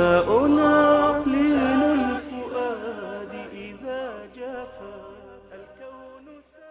أنعلن الفؤاد إذا جفا الكون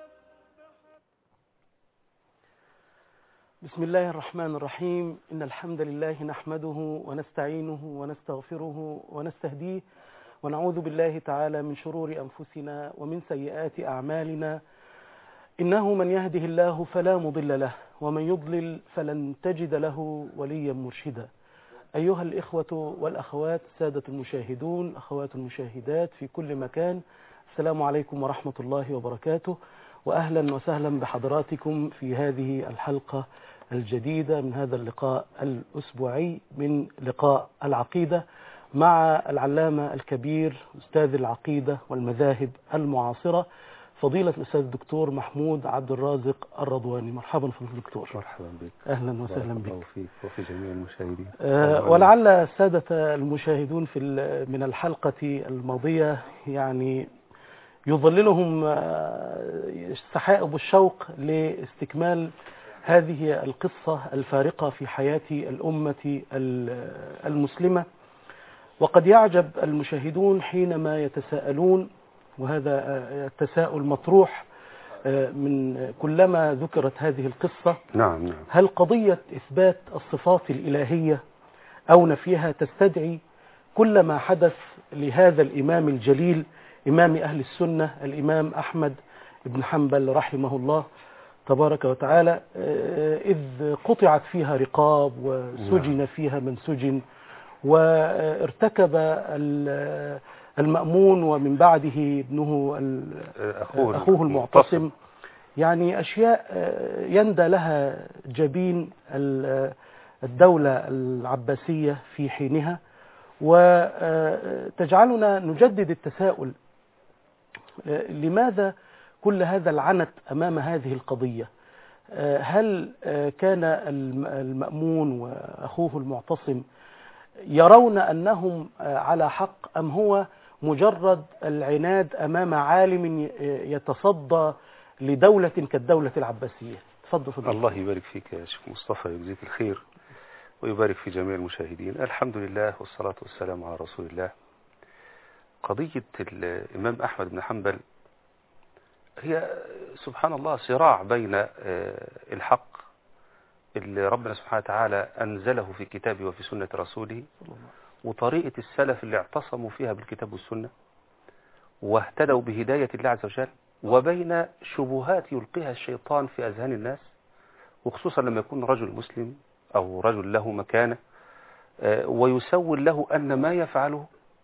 بسم الله الرحمن الرحيم إن الحمد لله نحمده ونستعينه ونستغفره ونستهديه ونعوذ بالله تعالى من شرور أنفسنا ومن سيئات أعمالنا إنه من يهده الله فلا مضل له ومن يضلل فلن تجد له وليا مرشدا أيها الإخوة والأخوات سادة المشاهدون أخوات المشاهدات في كل مكان السلام عليكم ورحمة الله وبركاته وأهلا وسهلا بحضراتكم في هذه الحلقة الجديدة من هذا اللقاء الأسبوعي من لقاء العقيدة مع العلامة الكبير أستاذ العقيدة والمذاهب المعاصرة فضيلة الأستاذ الدكتور محمود عبد الرازق الرضواني مرحبا فضيلة الدكتور مرحبا بك أهلا وسهلا بارك بك الله فيك وفي جميع المشاهدين آه، ولعل السادة المشاهدون في ال- من الحلقة الماضية يعني يظللهم آه، سحائب الشوق لاستكمال هذه القصة الفارقة في حياة الأمة ال- المسلمة وقد يعجب المشاهدون حينما يتساءلون وهذا آه، التساؤل مطروح آه، من كلما ذكرت هذه القصة نعم نعم هل قضية إثبات الصفات الإلهية أو نفيها تستدعي كل ما حدث لهذا الإمام الجليل إمام أهل السنة الإمام أحمد بن حنبل رحمه الله تبارك وتعالى آه، إذ قطعت فيها رقاب وسجن فيها من سجن وارتكب ال- المأمون ومن بعده ابنه ال- أخوه أخوه المعتصم يعني أشياء آه، يندى لها جبين ال- الدولة العباسية في حينها وتجعلنا نجدد التساؤل آه، لماذا كل هذا العنت أمام هذه القضية آه، هل آه، كان الم- المأمون وأخوه المعتصم يرون أنهم آه، على حق أم هو مجرد العناد أمام عالم ي- يتصدى لدولة كالدولة العباسية تفضل فضل الله يبارك فيك يا شيخ مصطفى يجزيك الخير ويبارك في جميع المشاهدين الحمد لله والصلاة والسلام على رسول الله قضية الإمام أحمد بن حنبل هي سبحان الله صراع بين آه، الحق اللي ربنا سبحانه وتعالى أنزله في كتابه وفي سنة رسوله وطريقة السلف اللي اعتصموا فيها بالكتاب والسنة واهتدوا بهداية الله عز وجل وبين شبهات يلقيها الشيطان في أذهان الناس وخصوصا لما يكون رجل مسلم أو رجل له مكانة آه، ويسول له أن ما يفعله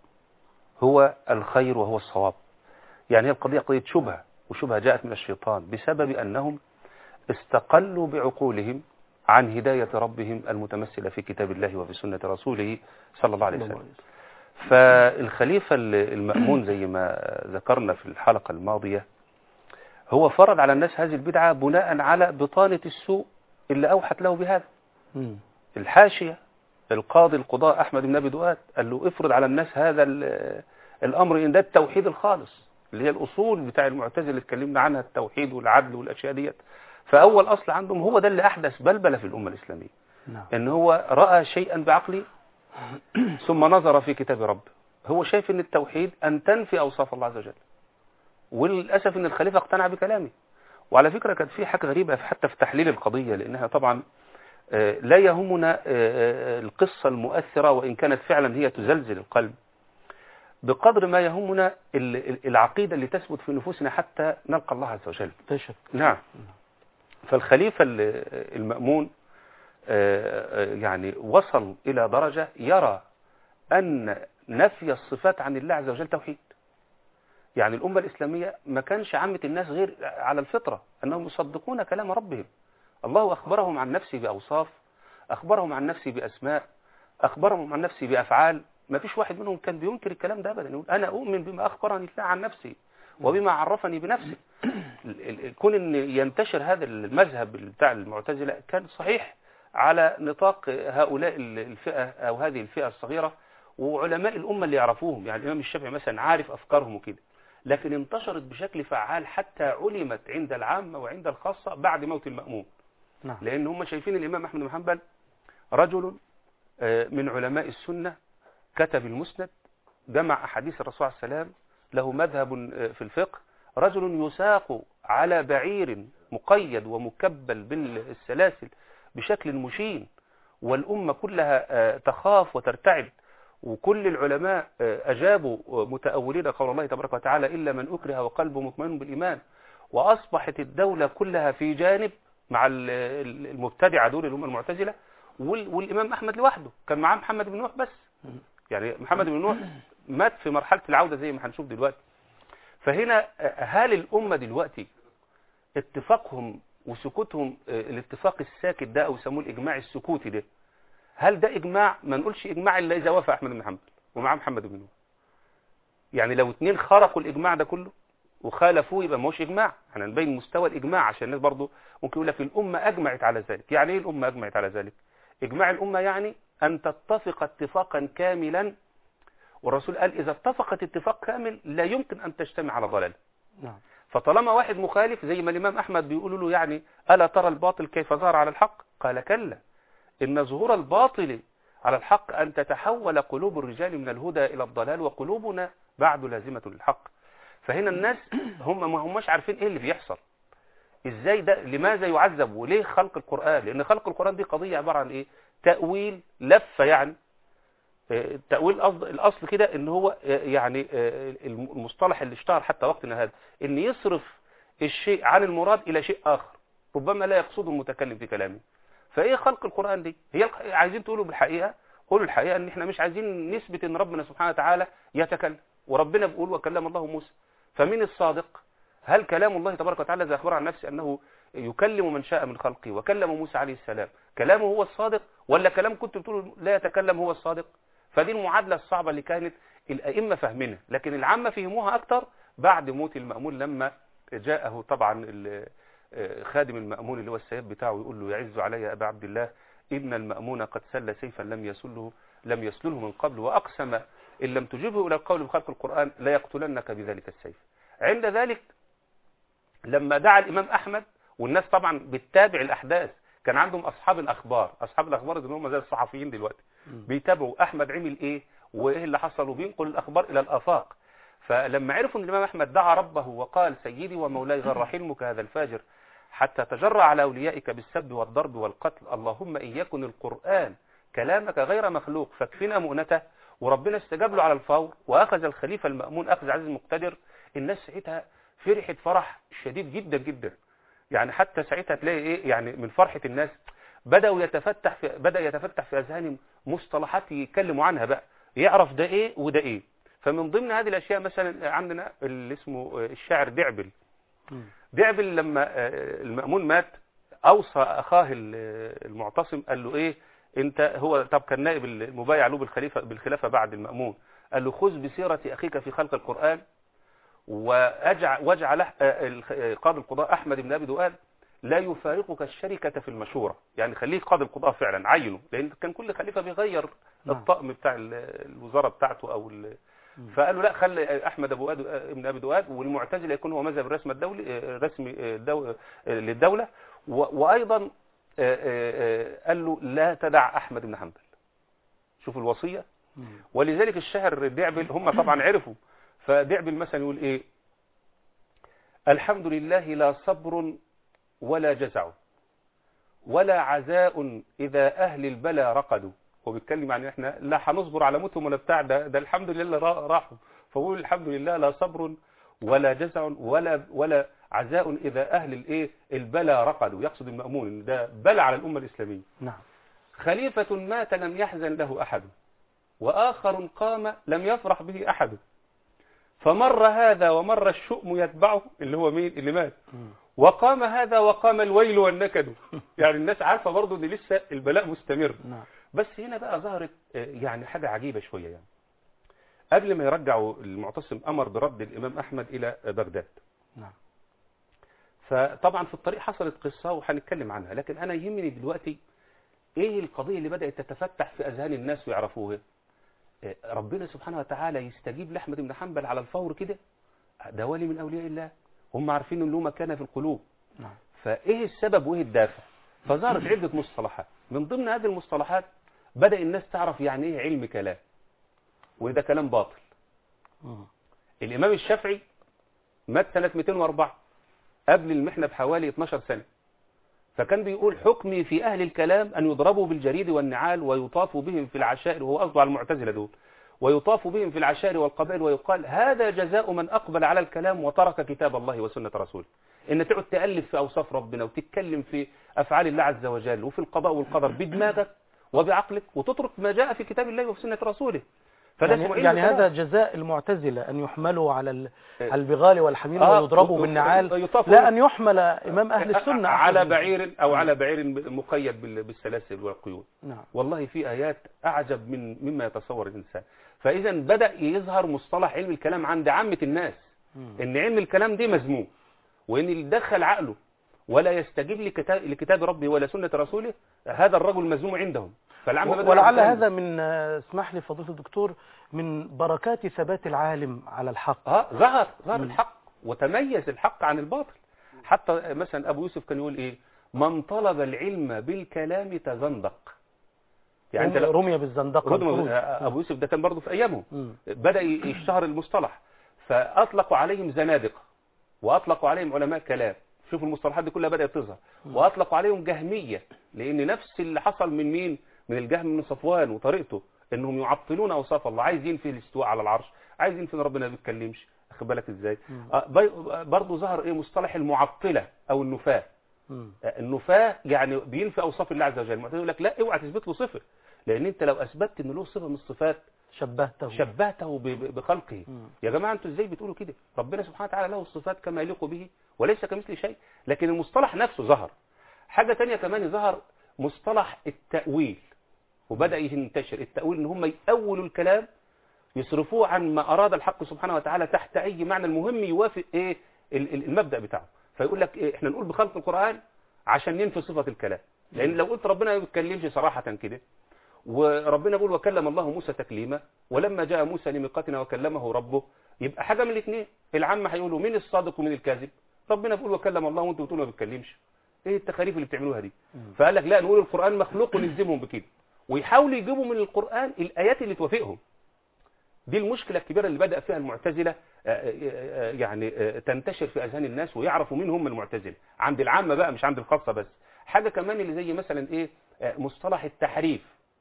هو الخير وهو الصواب يعني هي القضية قضية شبهة وشبهة جاءت من الشيطان بسبب أنهم استقلوا بعقولهم عن هداية ربهم المتمثلة في كتاب الله وفي سنة رسوله صلى الله عليه وسلم فالخليفة المأمون زي ما ذكرنا في الحلقة الماضية هو فرض على الناس هذه البدعة بناء على بطانة السوء اللي أوحت له بهذا مم. الحاشية القاضي القضاء أحمد بن أبي دؤاد قال له افرض على الناس هذا ال- الأمر إن ده التوحيد الخالص اللي هي الأصول بتاع المعتزلة اللي اتكلمنا عنها التوحيد والعدل والأشياء ديت فأول أصل عندهم هو ده اللي أحدث بلبلة في الأمة الإسلامية نعم ان هو رأى شيئا بعقله ثم نظر في كتاب ربه هو شايف ان التوحيد ان تنفي اوصاف الله عز وجل وللاسف ان الخليفه اقتنع بكلامه وعلى فكره كانت في حاجه غريبه حتى في تحليل القضيه لانها طبعا آه، لا يهمنا آه، آه، القصه المؤثره وان كانت فعلا هي تزلزل القلب بقدر ما يهمنا ال- ال- العقيده اللي تثبت في نفوسنا حتى نلقى الله عز وجل تشك نعم فالخليفة ال- المأمون آه، آه، يعني وصل إلى درجة يرى أن نفي الصفات عن الله عز وجل توحيد يعني الأمة الإسلامية ما كانش عامة الناس غير على الفطرة أنهم يصدقون كلام ربهم الله أخبرهم عن نفسه بأوصاف أخبرهم عن نفسه بأسماء أخبرهم عن نفسه بأفعال ما فيش واحد منهم كان بينكر الكلام ده أبدا يقول أنا أؤمن بما أخبرني الله عن نفسي وبما عرفني بنفسي ال- ال- كون ان ينتشر هذا المذهب بتاع المعتزله كان صحيح على نطاق هؤلاء ال- الفئه او هذه الفئه الصغيره وعلماء الامه اللي يعرفوهم يعني الامام الشافعي مثلا عارف افكارهم وكده لكن انتشرت بشكل فعال حتى علمت عند العامه وعند الخاصه بعد موت المامون نعم لان هم شايفين الامام احمد بن حنبل رجل آه، من علماء السنه كتب المسند جمع أحاديث الرسول عليه السلام له مذهب في الفقه رجل يساق على بعير مقيد ومكبل بالسلاسل بشكل مشين والأمة كلها آه، تخاف وترتعد وكل العلماء آه، أجابوا متأولين قول الله تبارك وتعالى إلا من أكره وقلبه مطمئن بالإيمان وأصبحت الدولة كلها في جانب مع ال- ال- المبتدعة دول اللي هم المعتزلة وال- والإمام أحمد لوحده كان معاه محمد بن نوح بس يعني محمد بن نوح مات في مرحلة العودة زي ما هنشوف دلوقتي فهنا آه، هل الأمة دلوقتي اتفاقهم وسكوتهم آه، الاتفاق الساكت ده أو يسموه الإجماع السكوتي ده هل ده إجماع ما نقولش إجماع إلا إذا وافق أحمد بن حنبل ومعاه محمد بن نوح يعني لو اتنين خرقوا الإجماع ده كله وخالفوه يبقى ما هوش إجماع احنا نبين مستوى الإجماع عشان الناس برضه ممكن يقول لك الأمة أجمعت على ذلك يعني إيه الأمة أجمعت على ذلك إجماع الأمة يعني أن تتفق اتفاقا كاملا والرسول قال إذا اتفقت اتفاق كامل لا يمكن أن تجتمع على ضلال نعم فطالما واحد مخالف زي ما الإمام أحمد بيقولوا له يعني ألا ترى الباطل كيف ظهر على الحق قال كلا إن ظهور الباطل على الحق أن تتحول قلوب الرجال من الهدى إلى الضلال وقلوبنا بعد لازمة للحق فهنا الناس هم ما هماش عارفين إيه اللي بيحصل إزاي ده لماذا يعذب وليه خلق القرآن لأن خلق القرآن دي قضية عبارة عن إيه تأويل لفة يعني آه، التأويل الأصل, الأصل كده إن هو آه، يعني آه، المصطلح اللي اشتهر حتى وقتنا هذا إن يصرف الشيء عن المراد إلى شيء آخر ربما لا يقصده المتكلم في كلامه فإيه خلق القرآن دي هي الق- عايزين تقولوا بالحقيقة قولوا الحقيقة إن إحنا مش عايزين نثبت إن ربنا سبحانه وتعالى يتكلم وربنا بيقول وكلم الله موسى فمين الصادق هل كلام الله تبارك وتعالى إذا أخبر عن نفسه أنه يكلم من شاء من خلقه وكلم موسى عليه السلام كلامه هو الصادق ولا كلام كنت بتقولوا لا يتكلم هو الصادق فدي المعادلة الصعبة اللي كانت الأئمة فاهمينها لكن العامة فهموها أكتر بعد موت المأمون لما جاءه طبعا ال- آه، خادم المأمون اللي هو السيد بتاعه يقول له يعز علي يا أبا عبد الله إن المأمون قد سل سيفا لم يسله لم يسلله من قبل وأقسم إن لم تجبه إلى القول بخلق القرآن لا يقتلنك بذلك السيف عند ذلك لما دعا الإمام أحمد والناس طبعا بتتابع الأحداث كان عندهم أصحاب الأخبار أصحاب الأخبار اللي هم زي الصحفيين دلوقتي بيتابعوا أحمد عمل إيه وإيه اللي حصل وبينقل الأخبار إلى الآفاق فلما عرفوا أن الإمام أحمد دعا ربه وقال سيدي ومولاي غر حلمك هذا الفاجر حتى تجرى على أوليائك بالسب والضرب والقتل اللهم إن يكن القرآن كلامك غير مخلوق فاكفنا مؤنته وربنا استجاب له على الفور وأخذ الخليفة المأمون أخذ عزيز المقتدر الناس ساعتها فرحت فرح شديد جدا جدا يعني حتى ساعتها تلاقي ايه يعني من فرحة الناس بدأوا يتفتح في بدأ يتفتح في أذهانهم مصطلحات يتكلموا عنها بقى يعرف ده ايه وده ايه فمن ضمن هذه الأشياء مثلا عندنا اللي اسمه الشاعر دعبل دعبل لما آه، المأمون مات أوصى أخاه ال- المعتصم قال له إيه أنت هو طب كان نائب المبايع له بالخليفة بالخلافة بعد المأمون قال له خذ بسيرة أخيك في خلق القرآن واجعل واجعل أح- آه، الخ- آه، قاضي القضاء أحمد بن أبي دؤاد لا يفارقك الشركة في المشورة يعني خليه قاضي القضاء فعلا عينه لأن كان كل خليفة بيغير نعم. الطقم بتاع ال- الوزارة بتاعته أو ال- فقالوا لا خلي احمد ابو أد... ابن ابي دواد والمعتزله يكون هو مذهب الرسم الدولي آه، رسمي آه، دو... آه، للدوله و... وايضا آه، آه، آه، قال له لا تدع احمد بن حنبل شوف الوصيه ولذلك الشهر دعبل هم طبعا عرفوا فدعبل مثلا يقول ايه الحمد لله لا صبر ولا جزع ولا عزاء اذا اهل البلا رقدوا هو بيتكلم عن احنا لا هنصبر على موتهم ولا بتاع ده ده الحمد لله اللي را- راحوا فبقول الحمد لله لا صبر ولا جزع ولا ولا عزاء اذا اهل الايه البلا رقدوا يقصد المأمون ان ده بلا على الامه الاسلاميه نعم خليفة مات لم يحزن له أحد وآخر قام لم يفرح به أحد فمر هذا ومر الشؤم يتبعه اللي هو مين اللي مات وقام هذا وقام الويل والنكد يعني الناس عارفة برضو ان لسه البلاء مستمر نعم بس هنا بقى ظهرت آه، يعني حاجة عجيبة شوية يعني قبل ما يرجعوا المعتصم أمر برد الإمام أحمد إلى بغداد نعم فطبعا في الطريق حصلت قصة وهنتكلم عنها لكن أنا يهمني دلوقتي إيه القضية اللي بدأت تتفتح في أذهان الناس ويعرفوها إيه، ربنا سبحانه وتعالى يستجيب لأحمد بن حنبل على الفور كده ده ولي من أولياء الله هم عارفين إن له مكانة في القلوب نعم فايه السبب وايه الدافع فظهرت عدة مصطلحات من ضمن هذه المصطلحات بدأ الناس تعرف يعني ايه علم كلام وده كلام باطل مم. الإمام الشافعي مات سنة 204 قبل المحنة بحوالي 12 سنة فكان بيقول حكمي في أهل الكلام أن يضربوا بالجريد والنعال ويطاف بهم في العشائر وهو قصده على المعتزلة دول ويطاف بهم في العشائر والقبائل ويقال هذا جزاء من أقبل على الكلام وترك كتاب الله وسنة رسوله إن تقعد تألف في أوصاف ربنا وتتكلم في أفعال الله عز وجل وفي القضاء والقدر بدماغك وبعقلك وتترك ما جاء في كتاب الله وفي سنة رسوله فده اسمه يعني, علم يعني كلام. هذا جزاء المعتزلة أن يحملوا على ال- على البغال والحمير آه، ويضربوا و- بالنعال يطافوا- لا أن يحمل إمام أهل السنة على أحمد. بعير أو على بعير مقيد بال- بالسلاسل والقيود نعم والله في آيات أعجب من مما يتصور الإنسان فإذا بدأ يظهر مصطلح علم الكلام عند عامة الناس مم. إن علم الكلام دي مذموم وإن اللي دخل عقله ولا يستجيب لكتاب, لكتاب ربه ولا سنة رسوله هذا الرجل مذموم عندهم فالعام بدأ ولعل يعمل هذا من آه، اسمح لي فضيلة الدكتور من بركات ثبات العالم على الحق اه ظهر ظهر مم. الحق وتميز الحق عن الباطل حتى مثلا ابو يوسف كان يقول ايه من طلب العلم بالكلام تزندق يعني انت رمي- لو رمي بالزندقة رضم الخروج. ابو يوسف ده كان برضه في ايامه مم. بدا يشتهر المصطلح فاطلقوا عليهم زنادقه واطلقوا عليهم علماء كلام شوفوا المصطلحات دي كلها بدات تظهر واطلقوا عليهم جهميه لان نفس اللي حصل من مين من الجهم من صفوان وطريقته انهم يعطلون اوصاف الله عايز ينفي الاستواء على العرش عايز ينفي ان ربنا ما بيتكلمش اخد بالك ازاي آه، بي- برضه ظهر ايه مصطلح المعطله او النفاه مم. النفاة يعني بينفي اوصاف الله عز وجل المعتزله يقول لك لا اوعى تثبت له صفه لان انت لو اثبتت ان له صفه من الصفات شبهته شبهته ب- ب- بخلقه مم. يا جماعه انتوا ازاي بتقولوا كده ربنا سبحانه وتعالى له الصفات كما يليق به وليس كمثل شيء لكن المصطلح نفسه ظهر حاجه تانية كمان ظهر مصطلح التاويل وبدا ينتشر التاويل ان هم يأولوا الكلام يصرفوه عن ما اراد الحق سبحانه وتعالى تحت اي معنى المهم يوافق ايه ال- ال- المبدا بتاعه فيقول لك إيه احنا نقول بخلق القران عشان ننفي صفه الكلام لان لو قلت ربنا ما بيتكلمش صراحه كده وربنا بيقول وكلم الله موسى تكليما ولما جاء موسى لميقاتنا وكلمه ربه يبقى حاجه من الاثنين العامه هيقولوا مين الصادق ومين الكاذب ربنا بيقول وكلم الله وانتم بتقولوا ما بيتكلمش ايه التخاريف اللي بتعملوها دي فقال لك لا نقول القران مخلوق ونلزمهم بكده ويحاولوا يجيبوا من القران الايات اللي توافقهم دي المشكله الكبيره اللي بدا فيها المعتزله آه، آه، آه، يعني آه، تنتشر في اذهان الناس ويعرفوا مين هم المعتزله عند العامه بقى مش عند الخاصه بس حاجه كمان اللي زي مثلا ايه آه، مصطلح التحريف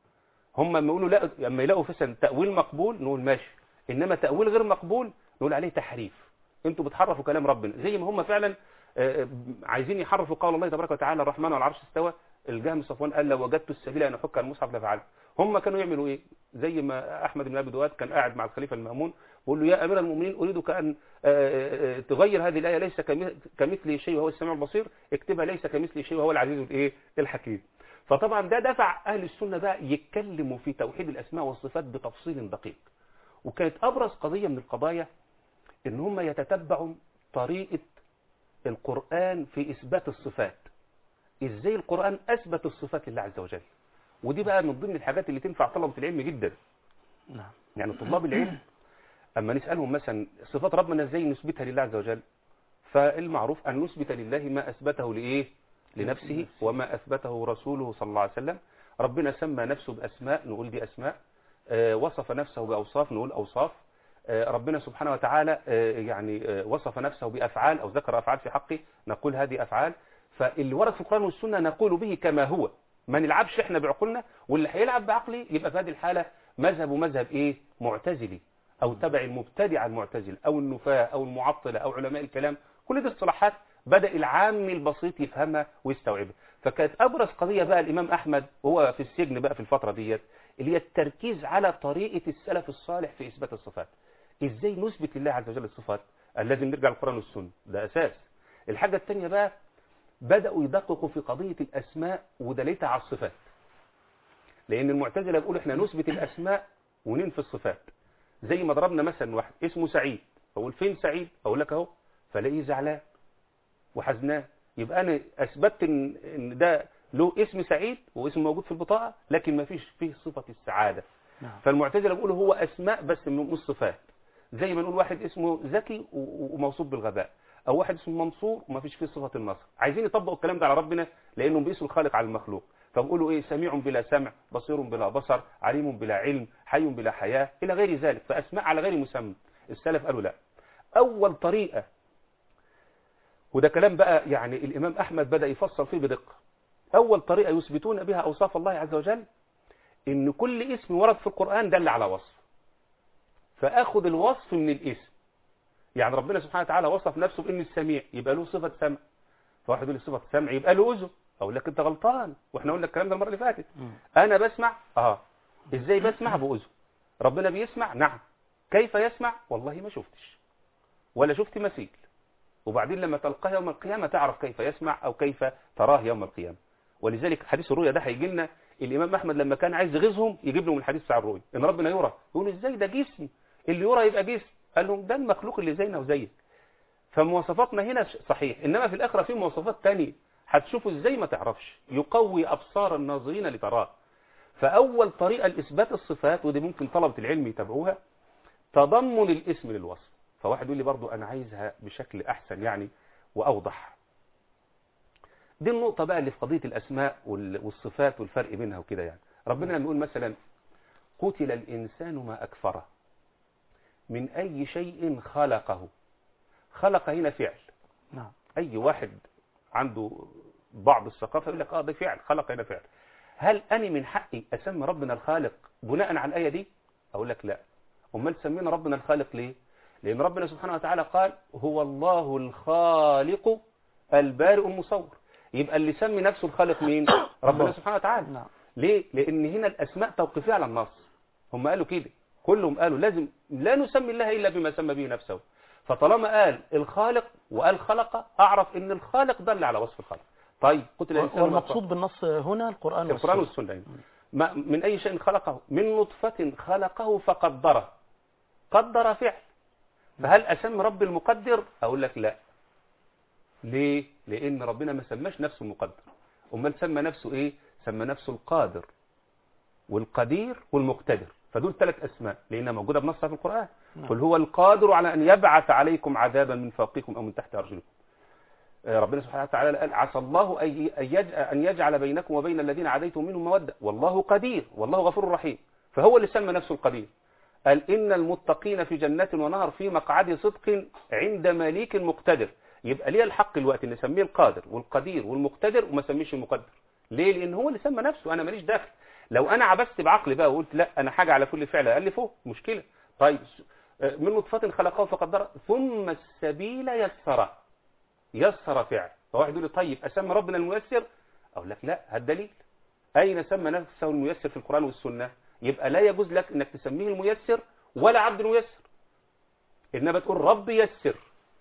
هم لما يقولوا لا لما يلاقوا مثلا تاويل مقبول نقول ماشي انما تاويل غير مقبول نقول عليه تحريف انتوا بتحرفوا كلام ربنا زي ما هم فعلا آه، آه، عايزين يحرفوا قول الله تبارك وتعالى الرحمن على العرش استوى الجهم صفوان قال لو وجدت السبيل ان احك المصحف لفعلت هم كانوا يعملوا ايه زي ما احمد بن ابي دواد كان قاعد مع الخليفه المامون بيقول له يا امير المؤمنين اريدك ان آه، آه، تغير هذه الايه ليس كمث- كمثله شيء وهو السميع البصير اكتبها ليس كمثله شيء وهو العزيز الايه الحكيم فطبعا ده دفع اهل السنه بقى يتكلموا في توحيد الاسماء والصفات بتفصيل دقيق وكانت ابرز قضيه من القضايا ان هم يتتبعوا طريقه القران في اثبات الصفات ازاي القران اثبت الصفات لله عز وجل ودي بقى من ضمن الحاجات اللي تنفع طلبه العلم جدا نعم يعني طلاب العلم اما نسالهم مثلا صفات ربنا ازاي نثبتها لله عز وجل فالمعروف ان نثبت لله ما اثبته لايه لنفسه وما اثبته رسوله صلى الله عليه وسلم ربنا سمى نفسه باسماء نقول دي اسماء آه، وصف نفسه باوصاف نقول اوصاف آه، ربنا سبحانه وتعالى آه، يعني آه، وصف نفسه بافعال او ذكر افعال في حقه نقول هذه افعال فاللي ورد في القران والسنه نقول به كما هو ما نلعبش احنا بعقولنا واللي هيلعب بعقلي يبقى في هذه الحاله مذهبه مذهب ايه معتزلي او تبع المبتدع المعتزل او النفاة او المعطلة او علماء الكلام كل دي اصطلاحات بدأ العام البسيط يفهمها ويستوعبها فكانت ابرز قضية بقى الامام احمد وهو في السجن بقى في الفترة ديت اللي هي التركيز على طريقة السلف الصالح في اثبات الصفات ازاي نثبت لله عز وجل الصفات لازم نرجع للقرآن والسنة ده اساس الحاجة الثانية بقى بدأوا يدققوا في قضية الاسماء ودليلتها على الصفات لان المعتزله بيقولوا احنا نثبت الاسماء وننفي الصفات زي ما ضربنا مثلا واحد اسمه سعيد اقول فين سعيد اقول لك اهو فلاقيه زعلان وحزنان يبقى انا اثبتت ان ان ده له اسم سعيد واسم موجود في البطاقه لكن ما فيش فيه صفه السعاده نعم فالمعتزله بيقولوا هو اسماء بس مش صفات زي ما نقول واحد اسمه ذكي و- وموصوف بالغباء او واحد اسمه منصور وما فيش فيه صفه النصر عايزين يطبقوا الكلام ده على ربنا لانهم بيقيسوا الخالق على المخلوق فبقولوا ايه سميع بلا سمع بصير بلا بصر عليم بلا علم حي بلا حياة الى غير ذلك فاسماء على غير مسمى السلف قالوا لا اول طريقة وده كلام بقى يعني الامام احمد بدأ يفصل فيه بدقة اول طريقة يثبتون بها اوصاف الله عز وجل ان كل اسم ورد في القرآن دل على وصف فاخذ الوصف من الاسم يعني ربنا سبحانه وتعالى وصف نفسه بان السميع يبقى له صفة سمع فواحد يقول لي صفة سمع يبقى له اذن اقول لك انت غلطان واحنا قلنا الكلام ده المرة اللي فاتت انا بسمع اه ازاي بسمع باذن ربنا بيسمع نعم كيف يسمع والله ما شفتش ولا شفت مثيل وبعدين لما تلقاه يوم القيامة تعرف كيف يسمع او كيف تراه يوم القيامة ولذلك حديث الرؤيا ده هيجي لنا الامام احمد لما كان عايز يغيظهم يجيب لهم الحديث بتاع الرؤيا ان ربنا يرى يقولوا ازاي ده جسم اللي يرى يبقى جسم قال لهم ده المخلوق اللي زينا وزيك فمواصفاتنا هنا صحيح انما في الاخره في مواصفات تانية هتشوفوا ازاي ما تعرفش يقوي ابصار الناظرين لتراه فاول طريقه لاثبات الصفات ودي ممكن طلبه العلم يتابعوها تضمن الاسم للوصف فواحد يقول لي برضو انا عايزها بشكل احسن يعني واوضح دي النقطه بقى اللي في قضيه الاسماء وال- والصفات والفرق بينها وكده يعني ربنا لما يقول مثلا قتل الانسان ما اكفره من اي شيء خلقه خلق هنا فعل نعم اي واحد عنده بعض الثقافه يقول لك اه ده فعل خلق هنا فعل هل انا من حقي اسمي ربنا الخالق بناء على الايه دي اقول لك لا امال سمينا ربنا الخالق ليه لان ربنا سبحانه وتعالى قال هو الله الخالق البارئ المصور يبقى اللي سمي نفسه الخالق مين ربنا الله. سبحانه وتعالى نعم ليه لان هنا الاسماء توقيفيه على النص هم قالوا كده كلهم قالوا لازم لا نسمي الله الا بما سمى به نفسه فطالما قال الخالق وقال خلق اعرف ان الخالق دل على وصف الخلق طيب قتل الانسان ما والمقصود بالنص هنا القرآن القرآن والسنة والسنة يعني. ما من أي شيء خلقه من نطفة خلقه فقدره قدر فعل فهل أسمي رب المقدر أقول لك لا ليه لأن ربنا ما سماش نفسه المقدر أمال سمى نفسه إيه سمى نفسه القادر والقدير والمقتدر فدول ثلاث أسماء لأنها موجودة بنصها في القرآن نعم. قل هو القادر على أن يبعث عليكم عذابا من فوقكم أو من تحت أرجلكم آه، ربنا سبحانه وتعالى قال عسى الله أن ي- أن يج- أن يجعل بينكم وبين الذين عاديتم منهم مودة والله قدير والله غفور رحيم فهو اللي سمى نفسه القدير قال إن المتقين في جنات ونهر في مقعد صدق عند مليك مقتدر يبقى ليه الحق الوقت ان اسميه القادر والقدير والمقتدر وما اسميش المقدر ليه لان هو اللي سمى نفسه انا ماليش دخل لو انا عبست بعقلي بقى وقلت لا انا حاجه على كل فعل الفه مشكله طيب آه، من نطفه خلقه فقدره ثم السبيل يسره يسر فعل فواحد يقول لي طيب اسمي ربنا الميسر اقول لك لا هالدليل اين سمى نفسه الميسر في القران والسنه يبقى لا يجوز لك انك تسميه الميسر ولا عبد الميسر انما تقول رب يسر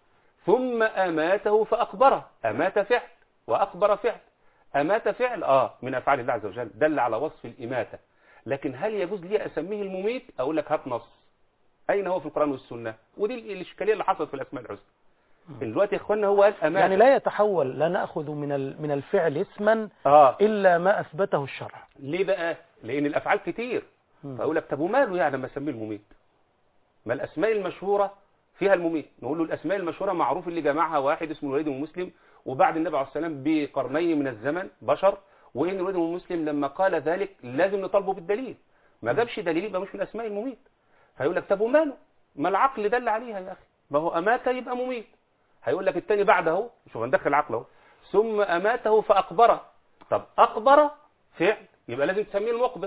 ثم اماته فاقبره امات فعل واقبر فعل امات فعل اه من افعال الله عز وجل دل على وصف الاماته لكن هل يجوز لي اسميه المميت اقول لك هات نص اين هو في القران والسنه ودي الاشكاليه اللي حصلت في الاسماء الحسنى دلوقتي يا اخوانا هو قال امات يعني لا يتحول لا نأخذ من ال- من الفعل اسما اه إلا ما أثبته الشرع ليه بقى لان الافعال كتير فاقول لك طب وماله يعني لما اسميه المميت ما الاسماء المشهوره فيها المميت نقول له الاسماء المشهوره معروف اللي جمعها واحد اسمه الوليد بن مسلم وبعد النبي عليه السلام بقرنين من الزمن بشر وان الوليد بن مسلم لما قال ذلك لازم نطالبه بالدليل ما جابش دليل يبقى مش من اسماء المميت فيقول لك طب وماله ما العقل دل عليها يا اخي ما هو امات يبقى مميت هيقول لك التاني بعد اهو شوف هندخل عقله اهو ثم اماته فاقبره طب اقبر فعل يبقى لازم تسميه المقبر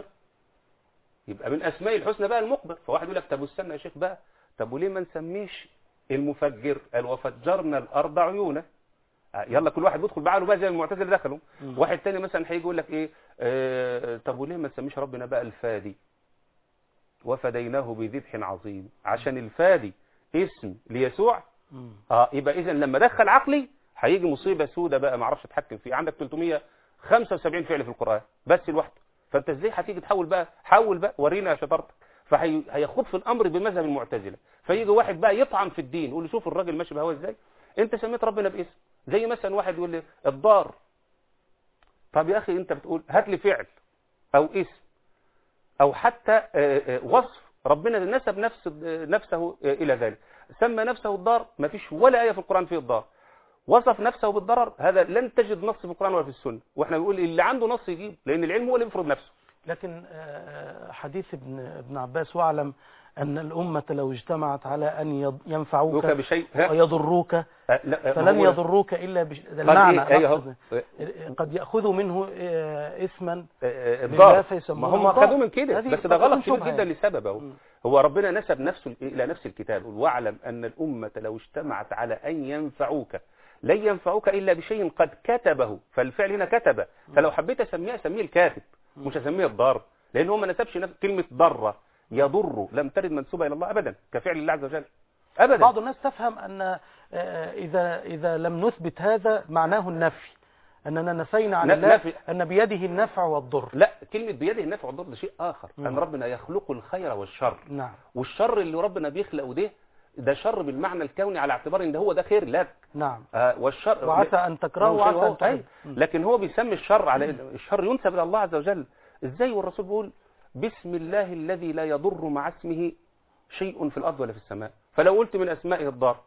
يبقى من اسماء الحسنى بقى المقبر فواحد يقول لك طب استنى يا شيخ بقى طب وليه ما نسميش المفجر قال وفجرنا الارض عيونا آه، يلا كل واحد بيدخل بعقله بقى زي المعتزله دخلوا مم. واحد تاني مثلا هيجي يقول لك ايه آه طب وليه ما نسميش ربنا بقى الفادي وفديناه بذبح عظيم عشان الفادي اسم ليسوع مم. اه يبقى اذا لما دخل عقلي هيجي مصيبه سودة بقى ما اعرفش اتحكم فيه عندك 375 فعل في القران بس لوحده فانت ازاي هتيجي تحول بقى حول بقى ورينا شطارتك فهيخوض في الامر بمذهب المعتزله فيجي واحد بقى يطعن في الدين يقول له شوف الراجل ماشي بهوى ازاي انت سميت ربنا باسم زي مثلا واحد يقول لي الضار طب يا اخي انت بتقول هات لي فعل او اسم او حتى آه، آه، وصف ربنا نسب نفس نفسه آه، الى ذلك سمى نفسه الضار ما فيش ولا ايه في القران فيه الضار وصف نفسه بالضرر هذا لن تجد نص في القرآن ولا في السنة واحنا بنقول اللي عنده نص يجيب لأن العلم هو اللي يفرض نفسه لكن آه، حديث ابن ابن عباس واعلم أن الأمة لو اجتمعت على أن يض- ينفعوك يوكا بشيء ها؟ ويضروك آه، لا، فلن هو- يضروك إلا بش... ده قال المعنى إيه؟ أيوه. أقصد. قد يأخذوا منه آه، اسما آه، بالله الضار فيسمونه ما هم الضار. خدوه من كده هذه بس ده قد غلط تكون كبير شبهة جدا يعني. لسبب اهو مم. هو ربنا نسب نفسه الى نفس الكتاب يقول واعلم ان الامه لو اجتمعت على ان ينفعوك لن ينفعوك الا بشيء قد كتبه فالفعل هنا كتب فلو حبيت اسميه اسميه الكاتب مش اسميه الضار لان هو ما نسبش نفس كلمه ضر يضر لم ترد منسوبه الى الله ابدا كفعل الله عز وجل ابدا بعض الناس تفهم أن آه، إذا إذا لم نثبت هذا معناه النفي أننا نفينا عن ن- الله نفي. أن بيده النفع والضر لا كلمه بيده النفع والضر ده شيء اخر مم. ان ربنا يخلق الخير والشر نعم والشر اللي ربنا بيخلقه ده ده شر بالمعنى الكوني على اعتبار ان ده هو ده خير لك نعم آه والشر وعسى أن تكرهوا ما هو شيء وعسى هو- أن تحبوا أي. مم. لكن هو بيسمي الشر على الشر ينسب الى الله عز وجل ازاي والرسول بيقول بسم الله الذي لا يضر مع اسمه شيء في الارض ولا في السماء فلو قلت من اسمائه الضار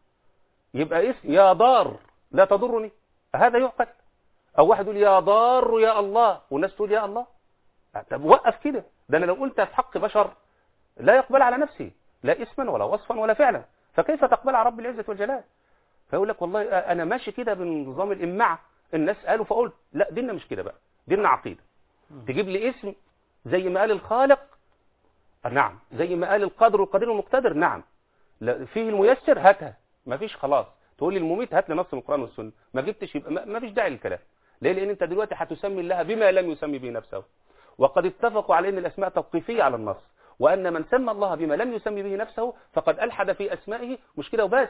يبقى اسم يا ضار لا تضرني هذا يعقل او واحد يقول يا ضار يا الله والناس تقول يا الله طب وقف كده ده انا لو قلت في حق بشر لا يقبل على نفسه لا اسما ولا وصفا ولا فعلا فكيف تقبل على رب العزه والجلال فيقول لك والله انا ماشي كده بنظام الامعه الناس قالوا فقلت لا ديننا مش كده بقى ديننا عقيده تجيب لي اسم زي ما قال الخالق آه، نعم زي ما قال القادر والقدير والمقتدر نعم لا فيه الميسر هاتها ما فيش خلاص تقول لي المميت هات لي نص من القران والسنه ما جبتش يبقى ما ما فيش داعي للكلام ليه لان انت دلوقتي هتسمي الله بما لم يسمي به نفسه وقد اتفقوا على ان الاسماء توقيفيه على النص وان من سمى الله بما لم يسمي به نفسه فقد الحد في اسمائه مش كده وبس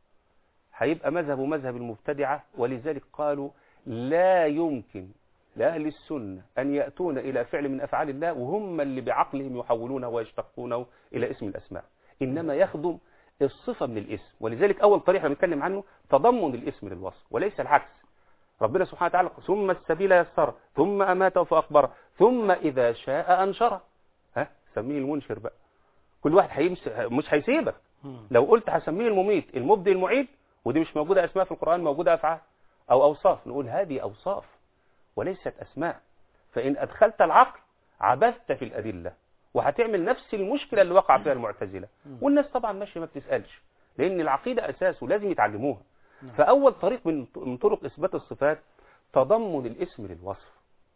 هيبقى مذهب مذهب المبتدعة ولذلك قالوا لا يمكن لأهل السنة أن يأتون إلى فعل من أفعال الله وهم اللي بعقلهم يحولونه ويشتقونه إلى اسم الأسماء إنما يخدم الصفة من الاسم ولذلك أول طريقة بنتكلم عنه تضمن الاسم للوصف وليس العكس ربنا سبحانه وتعالى ثم السبيل يسر ثم أماته فأقبره ثم إذا شاء أنشره ها سميه المنشر بقى كل واحد هيمس... مش هيسيبك مم. لو قلت هسميه المميت المبدي المعيد ودي مش موجودة أسماء في القرآن موجودة أفعال أو أوصاف نقول هذه أوصاف وليست أسماء فإن أدخلت العقل عبثت في الأدلة وهتعمل نفس المشكلة اللي وقع فيها المعتزلة والناس طبعا ماشية ما بتسألش لأن العقيدة أساس ولازم يتعلموها فأول طريق من من طرق إثبات الصفات تضمن الاسم للوصف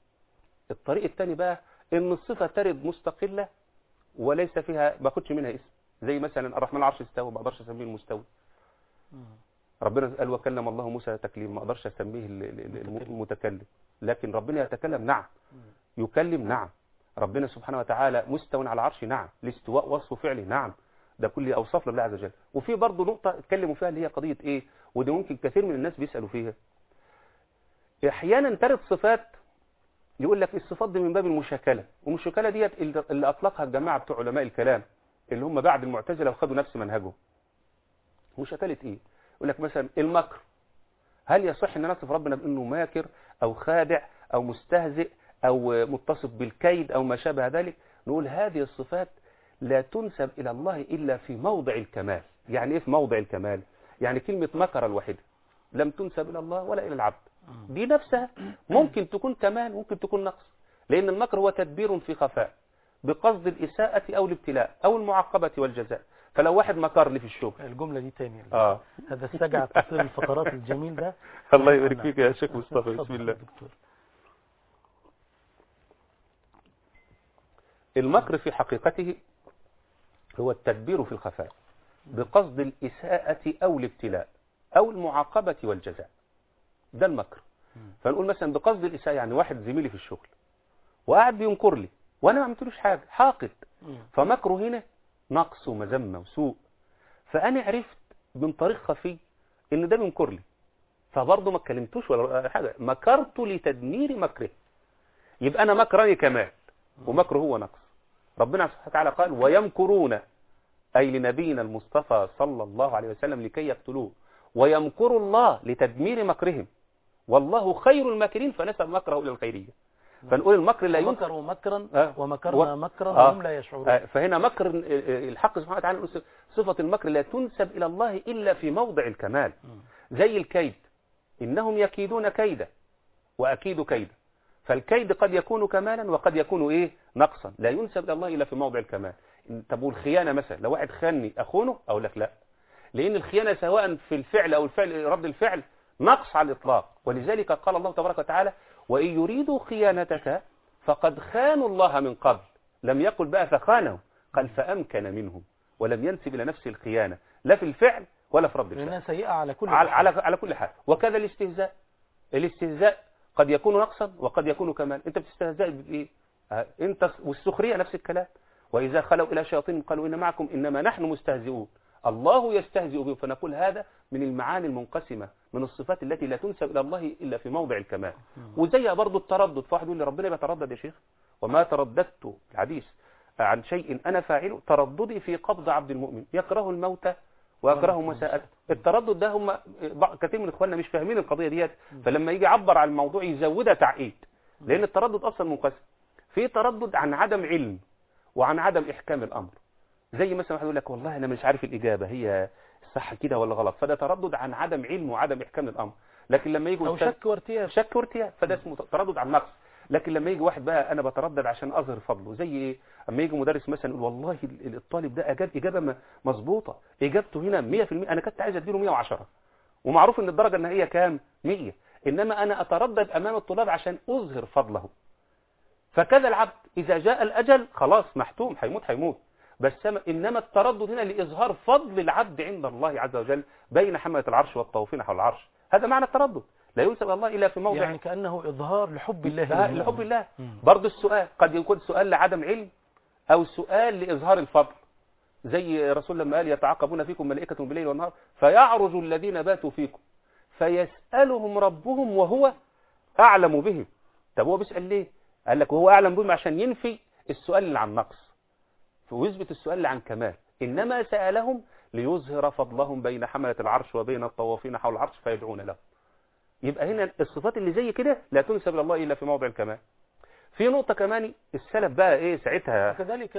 الطريق الثاني بقى إن الصفة ترد مستقلة وليس فيها ما باخدش منها اسم زي مثلا الرحمن العرش استوى ما اقدرش اسميه المستوي ربنا قال وكلم الله موسى تكليم ما اقدرش اسميه ال- ال- ال- الم- المتكلم لكن ربنا يتكلم نعم يكلم نعم ربنا سبحانه وتعالى مستو على العرش نعم الاستواء وصف فعلي نعم ده كل اوصاف لله عز وجل وفي برضه نقطه اتكلموا فيها اللي هي قضيه ايه ودي ممكن كثير من الناس بيسالوا فيها احيانا ترد صفات يقول لك الصفات دي من باب المشاكله والمشاكله ديت اللي اللي اطلقها الجماعه بتوع علماء الكلام اللي هم بعد المعتزله وخدوا نفس منهجهم مشاكله ايه يقول لك مثلا المكر هل يصح ان نصف ربنا بانه ماكر او خادع او مستهزئ او متصف بالكيد او ما شابه ذلك نقول هذه الصفات لا تنسب الى الله الا في موضع الكمال يعني ايه في موضع الكمال يعني كلمه مكر الوحيده لم تنسب الى الله ولا الى العبد دي نفسها ممكن تكون كمال ممكن تكون نقص لان المكر هو تدبير في خفاء بقصد الاساءه او الابتلاء او المعاقبه والجزاء فلو واحد مكر لي في الشغل الجملة دي تاني اه هذا السجع تصوير الفقرات الجميل ده الله يبارك فيك يا شيخ مصطفى بسم اتفضل الله يا دكتور. المكر في حقيقته هو التدبير في الخفاء بقصد الإساءة أو الابتلاء أو المعاقبة والجزاء ده المكر فنقول مثلا بقصد الإساءة يعني واحد زميلي في الشغل وقاعد بينكر لي وأنا ما عملتلوش حاجة حاقد مم. فمكره هنا نقص ومذمة وسوء فأنا عرفت من طريق خفي إن ده بينكر لي فبرضه ما اتكلمتوش ولا حاجة مكرت لتدمير مكره يبقى أنا مكرني كمال ومكره هو نقص ربنا سبحانه وتعالى قال ويمكرون أي لنبينا المصطفى صلى الله عليه وسلم لكي يقتلوه ويمكر الله لتدمير مكرهم والله خير الماكرين فنسب مكره إلى الخيرية فنقول المكر لا ينسب مكروا مكرا آه. ومكرنا و- مكرا آه. وهم لا يشعرون آه، فهنا مكر آه، الحق سبحانه وتعالى يقول صفة المكر لا تنسب إلى الله إلا في موضع الكمال مم. زي الكيد إنهم يكيدون كيدا وأكيد كيدا فالكيد قد يكون كمالا وقد يكون إيه نقصا لا ينسب إلى الله إلا في موضع الكمال طب والخيانة مثلا لو واحد خاني أخونه أقول لك لا لأن الخيانة سواء في الفعل أو الفعل رد الفعل نقص على الإطلاق ولذلك قال الله تبارك وتعالى وإن يريدوا خيانتك فقد خانوا الله من قبل لم يقل بقى فخانهم قال فأمكن منهم ولم ينسب إلى نفسه الخيانة لا في الفعل ولا في رد الفعل لأنها سيئة على كل على, حال. على, على كل حال وكذا الاستهزاء الاستهزاء قد يكون نقصا وقد يكون كمال انت بتستهزئ بايه آه، انت والسخريه نفس الكلام واذا خلوا الى شياطين قالوا ان معكم انما نحن مستهزئون الله يستهزئ بهم فنقول هذا من المعاني المنقسمه من الصفات التي لا تنسب الى الله الا في موضع الكمال وزيها برضو التردد فواحد يقول لي ربنا بيتردد يا شيخ وما ترددت الحديث عن شيء انا فاعله ترددي في قبض عبد المؤمن يكره الموت ويكره مساءته التردد ده هم بعض- كثير من اخواننا مش فاهمين القضيه ديت فلما يجي يعبر عن الموضوع يزودها تعقيد لان التردد اصلا منقسم في تردد عن عدم علم وعن عدم احكام الامر زي مثلا واحد يقول لك والله انا مش عارف الاجابه هي صح كده ولا غلط فده تردد عن عدم علم وعدم احكام الامر لكن لما يجي أو أستاذ- شك وارتياب شك وارتياب فده اسمه تردد عن نقص لكن لما يجي واحد بقى انا بتردد عشان اظهر فضله زي ايه اما يجي مدرس مثلا يقول والله ال- الطالب ده اجاب اجابه م- مظبوطه اجابته هنا 100% انا كنت عايز اديله 110 ومعروف ان الدرجه النهائيه كام 100 انما انا اتردد امام الطلاب عشان اظهر فضله فكذا العبد اذا جاء الاجل خلاص محتوم هيموت هيموت بس سم- انما التردد هنا لاظهار فضل العبد عند الله عز وجل بين حمله العرش والطوفين حول العرش هذا معنى التردد لا ينسب إلى الله الا في موضع يعني كأنه إظهار لحب الله لا، لله. لحب الله مم. برضه السؤال قد يكون سؤال لعدم علم أو سؤال لإظهار الفضل زي رسول لما قال يتعاقبون فيكم ملائكة بالليل والنهار فيعرج الذين باتوا فيكم فيسألهم ربهم وهو أعلم بهم طب هو بيسأل ليه قال لك وهو أعلم بهم عشان ينفي السؤال اللي عن نقص ويثبت السؤال اللي عن كمال إنما سألهم ليظهر فضلهم بين حملة العرش وبين الطوافين حول العرش فيدعون له يبقى هنا الصفات اللي زي كده لا تنسب الى الله الا في موضع الكمال في نقطة كمان السلف بقى ايه ساعتها وكذلك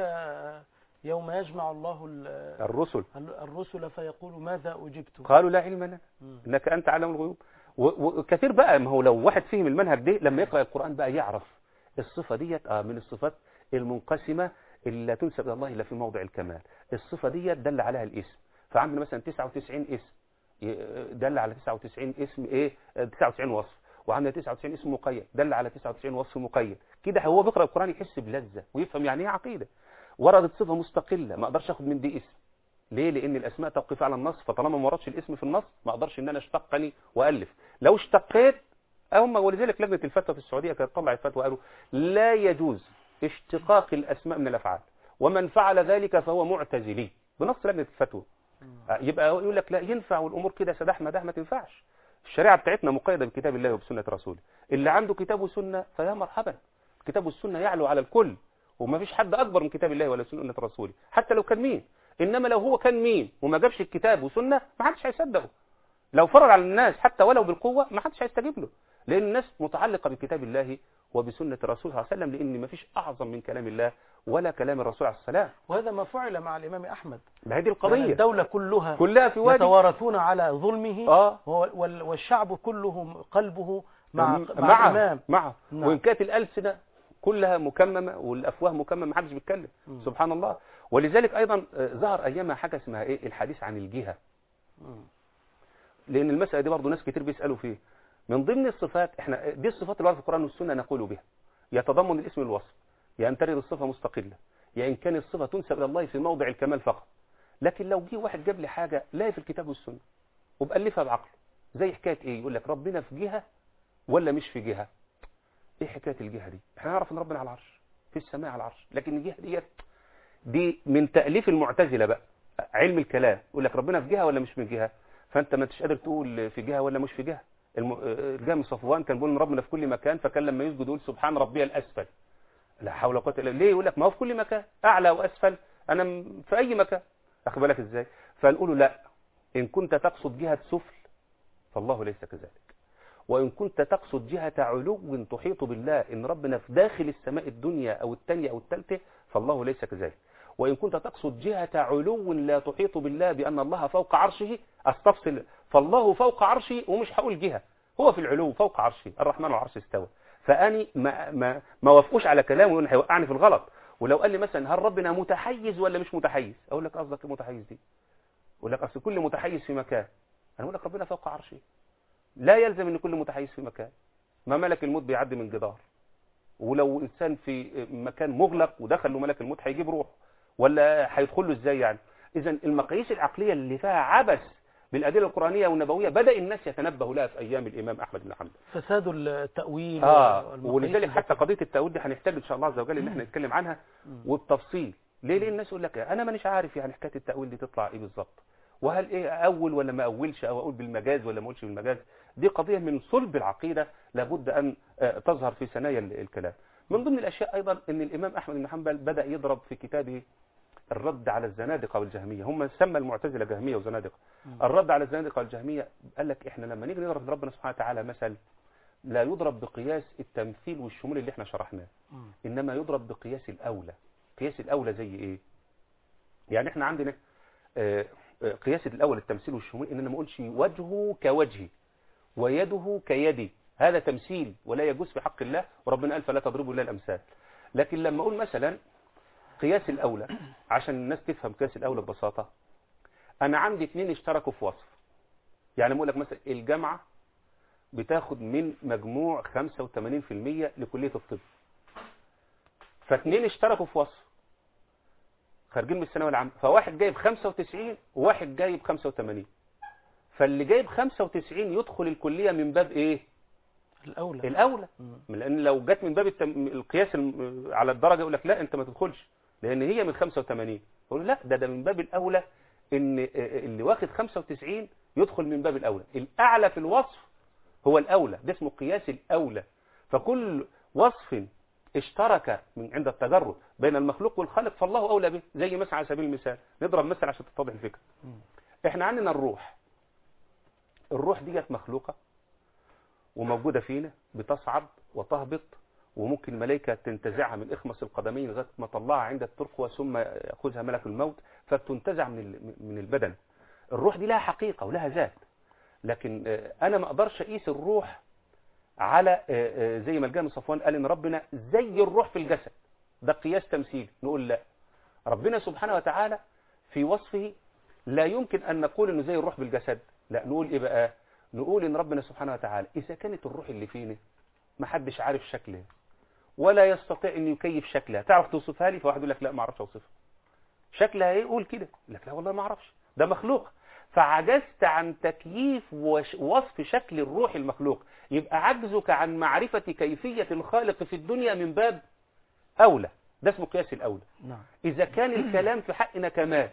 يوم يجمع الله ال- الرسل الرسل فيقول ماذا أجبتم قالوا لا علم لنا مم. انك انت علم الغيوب و- وكثير بقى ما هو لو واحد فهم المنهج ده لما يقرأ القرآن بقى يعرف الصفة ديت آه من الصفات المنقسمة اللي لا تنسب الى الله الا في موضع الكمال الصفة ديت دل عليها الاسم فعندنا مثلا 99 اسم ي- دل على 99 اسم ايه آه، 99 وصف وعندنا 99 اسم مقيد دل على 99 وصف مقيد كده هو بيقرأ القرآن يحس بلذة ويفهم يعني ايه عقيدة وردت صفة مستقلة ما اقدرش اخد من دي اسم ليه لان الاسماء توقيف على النص فطالما ما وردش الاسم في النص ما اقدرش ان انا اشتقني والف لو اشتقيت هم ولذلك لجنه الفتوى في السعوديه كانت طلعت فتوى قالوا لا يجوز اشتقاق الاسماء من الافعال ومن فعل ذلك فهو معتزلي بنص لجنه الفتوى آه، يبقى يقول لك لا ينفع والامور كده سداح مداح ما تنفعش الشريعه بتاعتنا مقيده بكتاب الله وبسنه رسوله اللي عنده كتاب وسنه فيا مرحبا الكتاب والسنه يعلو على الكل وما فيش حد اكبر من كتاب الله ولا سنه رسوله حتى لو كان مين انما لو هو كان مين وما جابش الكتاب وسنه ما حدش هيصدقه لو فرض على الناس حتى ولو بالقوه ما حدش هيستجيب له لان الناس متعلقه بكتاب الله وبسنه الرسول صلى الله عليه وسلم لان ما فيش اعظم من كلام الله ولا كلام الرسول عليه السلام وهذا ما فعل مع الإمام أحمد ما هي دي يعني القضيه الدولة كلها كلها في وادي يتوارثون على ظلمه اه وهو- وال- والشعب كله قلبه مع مع, مع الإمام مع نعم. وان كانت الالسنه كلها مكممه والافواه مكممه ما حدش بيتكلم مم. سبحان الله ولذلك ايضا آه، ظهر ايامها حاجه اسمها ايه الحديث عن الجهه مم. لان المساله دي برضه ناس كتير بيسالوا فيه من ضمن الصفات احنا دي الصفات اللي ورد في القران والسنه نقول بها يتضمن الاسم الوصف يا ان ترد الصفه مستقله يا ان كان الصفه تنسب الى الله في موضع الكمال فقط لكن لو جه واحد جاب لي حاجه لا في الكتاب والسنه وبالفها بعقله زي حكايه ايه يقول لك ربنا في جهه ولا مش في جهه ايه حكايه الجهه دي احنا نعرف ان ربنا على العرش في السماء على العرش لكن الجهه ديت دي من تاليف المعتزله بقى علم الكلام يقول لك ربنا في جهه ولا مش من جهه فانت ما انتش قادر تقول في جهه ولا مش في جهه الم... الجهم صفوان كان بيقول ان ربنا في كل مكان فكان لما يسجد يقول سبحان ربي الاسفل لا حول ولا قوه الا بالله ليه يقول لك ما هو في كل مكان اعلى واسفل انا م- في اي مكان اخد بالك ازاي فنقول له لا ان كنت تقصد جهه سفل فالله ليس كذلك وإن كنت تقصد جهة علو تحيط بالله إن ربنا في داخل السماء الدنيا أو الثانية أو الثالثة فالله ليس كذلك وإن كنت تقصد جهة علو لا تحيط بالله بأن الله فوق عرشه أستفصل فالله فوق عرشه ومش هقول جهة هو في العلو فوق عرشه الرحمن العرش استوى فاني ما ما ما وافقوش على كلامه وانه هيوقعني في الغلط ولو قال لي مثلا هل ربنا متحيز ولا مش متحيز اقول لك قصدك إيه متحيز دي اقول لك اصل كل متحيز في مكان انا اقول لك ربنا فوق عرشه لا يلزم ان كل متحيز في مكان ما ملك الموت بيعدي من جدار ولو انسان في مكان مغلق ودخل له ملك الموت هيجيب روحه ولا هيدخل له ازاي يعني اذا المقاييس العقليه اللي فيها عبث بالادله القرانيه والنبويه بدا الناس يتنبهوا لها في ايام الامام احمد بن حنبل فساد التأويل اه والمقاييس ولذلك حتى الدقيقة. قضيه التأويل دي هنحتاج ان شاء الله عز وجل ان احنا نتكلم عنها وبتفصيل ليه ليه الناس يقول لك انا مانيش عارف يعني حكايه التأويل دي تطلع ايه بالظبط وهل ايه اول ولا ما اولش او اقول بالمجاز ولا ما اقولش بالمجاز دي قضيه من صلب العقيده لابد ان آه، تظهر في ثنايا ال- الكلام من ضمن الاشياء ايضا ان الامام احمد بن حنبل بدا يضرب في كتابه الرد على الزنادقه والجهميه هم سمى المعتزله جهميه وزنادقه الرد على الزنادقه والجهميه قال لك احنا لما نيجي نضرب ربنا سبحانه وتعالى مثل لا يضرب بقياس التمثيل والشمول اللي احنا شرحناه مم. انما يضرب بقياس الاولى قياس الاولى زي ايه يعني احنا عندنا آه، آه، قياس الاول التمثيل والشمول ان انا ما اقولش وجهه كوجهي ويده كيدي هذا تمثيل ولا يجوز في حق الله وربنا قال فلا تضربوا الا الامثال لكن لما اقول مثلا قياس الاولى عشان الناس تفهم قياس الاولى ببساطه انا عندي اثنين اشتركوا في وصف يعني بقول لك مثلا الجامعه بتاخد من مجموع 85% لكليه الطب فاثنين اشتركوا في وصف خارجين من الثانويه العامه فواحد جايب 95 وواحد جايب 85 فاللي جايب 95 يدخل الكليه من باب ايه الأولى الاولى مم. لان لو جت من باب التم... القياس الم- على الدرجه يقول لك لا انت ما تدخلش لان هي من 85 يقول لا ده ده من باب الاولى ان اللي واخد 95 يدخل من باب الاولى الاعلى في الوصف هو الاولى ده اسمه قياس الاولى فكل وصف اشترك من عند التجرد بين المخلوق والخالق فالله اولى به زي مثلا على سبيل المثال نضرب مثل عشان تتضح الفكره مم. احنا عندنا الروح الروح ديت مخلوقه وموجوده فينا بتصعد وتهبط وممكن الملائكه تنتزعها من اخمص القدمين لغايه ما طلعها عند الترقوه ثم ياخذها ملك الموت فبتنتزع من ال- من البدن الروح دي لها حقيقه ولها ذات لكن آه، انا ما اقدرش اقيس الروح على آه، آه، زي ما الجامع صفوان قال ان ربنا زي الروح في الجسد ده قياس تمثيل نقول لا ربنا سبحانه وتعالى في وصفه لا يمكن ان نقول انه زي الروح بالجسد لا نقول ايه بقى نقول ان ربنا سبحانه وتعالى اذا كانت الروح اللي فينا ما حدش عارف شكلها ولا يستطيع ان يكيف شكلها تعرف توصفها لي فواحد يقول لك لا ما اعرفش اوصفها شكلها ايه قول كده يقول لك لا والله ما اعرفش ده مخلوق فعجزت عن تكييف وش- وصف شكل الروح المخلوق يبقى عجزك عن معرفة كيفية الخالق في الدنيا من باب أولى ده اسمه قياس الأولى نعم إذا كان الكلام في حقنا كمال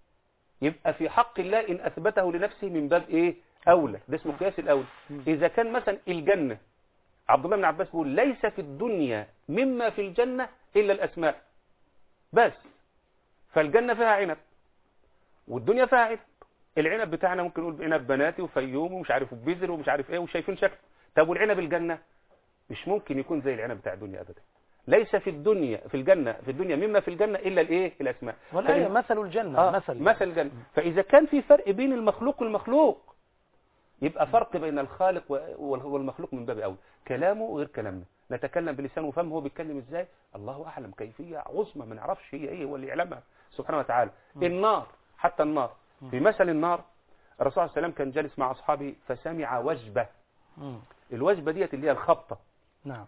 يبقى في حق الله إن أثبته لنفسه من باب إيه أولى ده اسمه قياس الأولى إذا كان مثلا الجنة عبد الله بن عباس بيقول ليس في الدنيا مما في الجنة إلا الأسماء بس فالجنة فيها عنب والدنيا فيها عنب العنب بتاعنا ممكن نقول عنب بناتي وفيوم ومش عارف وبيزر ومش عارف ايه وشايفين شكل طب والعنب الجنة مش ممكن يكون زي العنب بتاع الدنيا ابدا ليس في الدنيا في الجنة في الدنيا مما في الجنة الا الايه الاسماء والآية فإن- مثل الجنة آه مثل مثل الجنة فإذا كان في فرق بين المخلوق والمخلوق يبقى فرق بين الخالق و- والمخلوق من باب أول كلامه غير كلامنا نتكلم بلسانه وفهمه هو بيتكلم ازاي الله أعلم كيفية عظمى ما نعرفش هي ايه هو اللي يعلمها سبحانه وتعالى النار حتى النار في مثل النار الرسول صلى الله عليه وسلم كان جالس مع أصحابه فسمع وجبة مم. الوجبة ديت اللي هي الخبطة نعم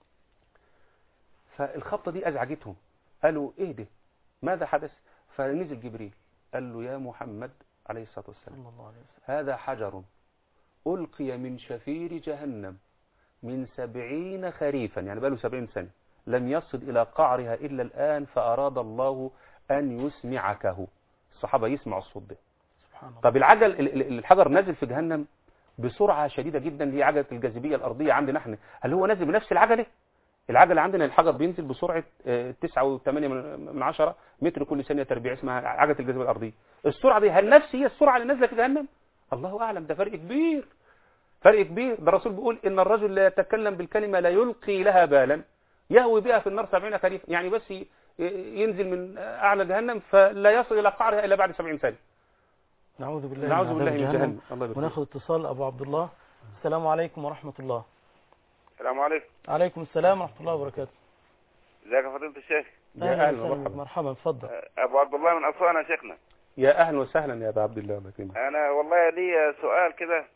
فالخبطة دي أزعجتهم قالوا ايه ده ماذا حدث فنزل جبريل قال له يا محمد عليه الصلاة والسلام صلى الله عليه وسلم هذا حجر ألقي من شفير جهنم من سبعين خريفا يعني بقاله سبعين سنة لم يصل إلى قعرها إلا الآن فأراد الله أن يسمعكه الصحابة يسمعوا الصوت ده سبحان الله طب العجل ال- ال- الحجر نازل في جهنم بسرعة شديدة جدا هي عجلة الجاذبية الأرضية عندنا احنا هل هو نازل بنفس العجلة العجلة عندنا الحجر بينزل بسرعة آه، تسعة وثمانية من من عشرة متر كل ثانية تربيع اسمها عجلة الجاذبية الأرضية السرعة دي هل نفس هي السرعة اللي نازلة في جهنم الله أعلم ده فرق كبير فرق كبير ده الرسول بيقول إن الرجل لا يتكلم بالكلمة لا يلقي لها بالا يهوي بها في النار سبعين خريف يعني بس ي- ينزل من أعلى جهنم فلا يصل إلى قعرها إلا بعد سبعين سنة نعوذ بالله نعوذ من بالله عذاب من جهنم الله يبارك فيك. وناخد اتصال أبو عبد الله السلام عليكم ورحمة الله السلام عليكم عليكم السلام ورحمة الله وبركاته ازيك يا فضيلة الشيخ يا أهلا وسهلا ومرحبا. بك، مرحبا اتفضل ابو عبد الله من اسوان يا شيخنا يا اهلا وسهلا يا ابا عبد الله الله يكرمك انا والله لي سؤال كده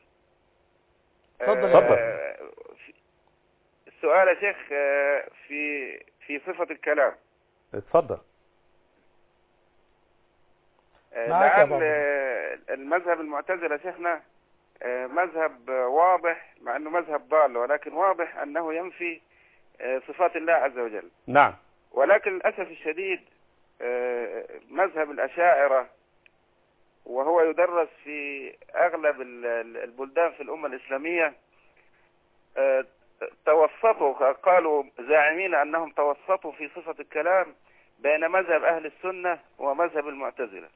اتفضل يا آه، في- السؤال يا شيخ آه، في في صفة الكلام اتفضل آه، معاك يا لعل بابا. آه، المذهب المعتزلة يا شيخنا آه، مذهب آه، واضح مع انه مذهب ضال ولكن واضح انه ينفي آه، صفات الله عز وجل نعم ولكن للأسف الشديد آه، مذهب الأشاعرة وهو يدرس في أغلب ال- ال- البلدان في الأمة الإسلامية آه، توسطوا قالوا زاعمين أنهم توسطوا في صفة الكلام بين مذهب أهل السنة ومذهب المعتزلة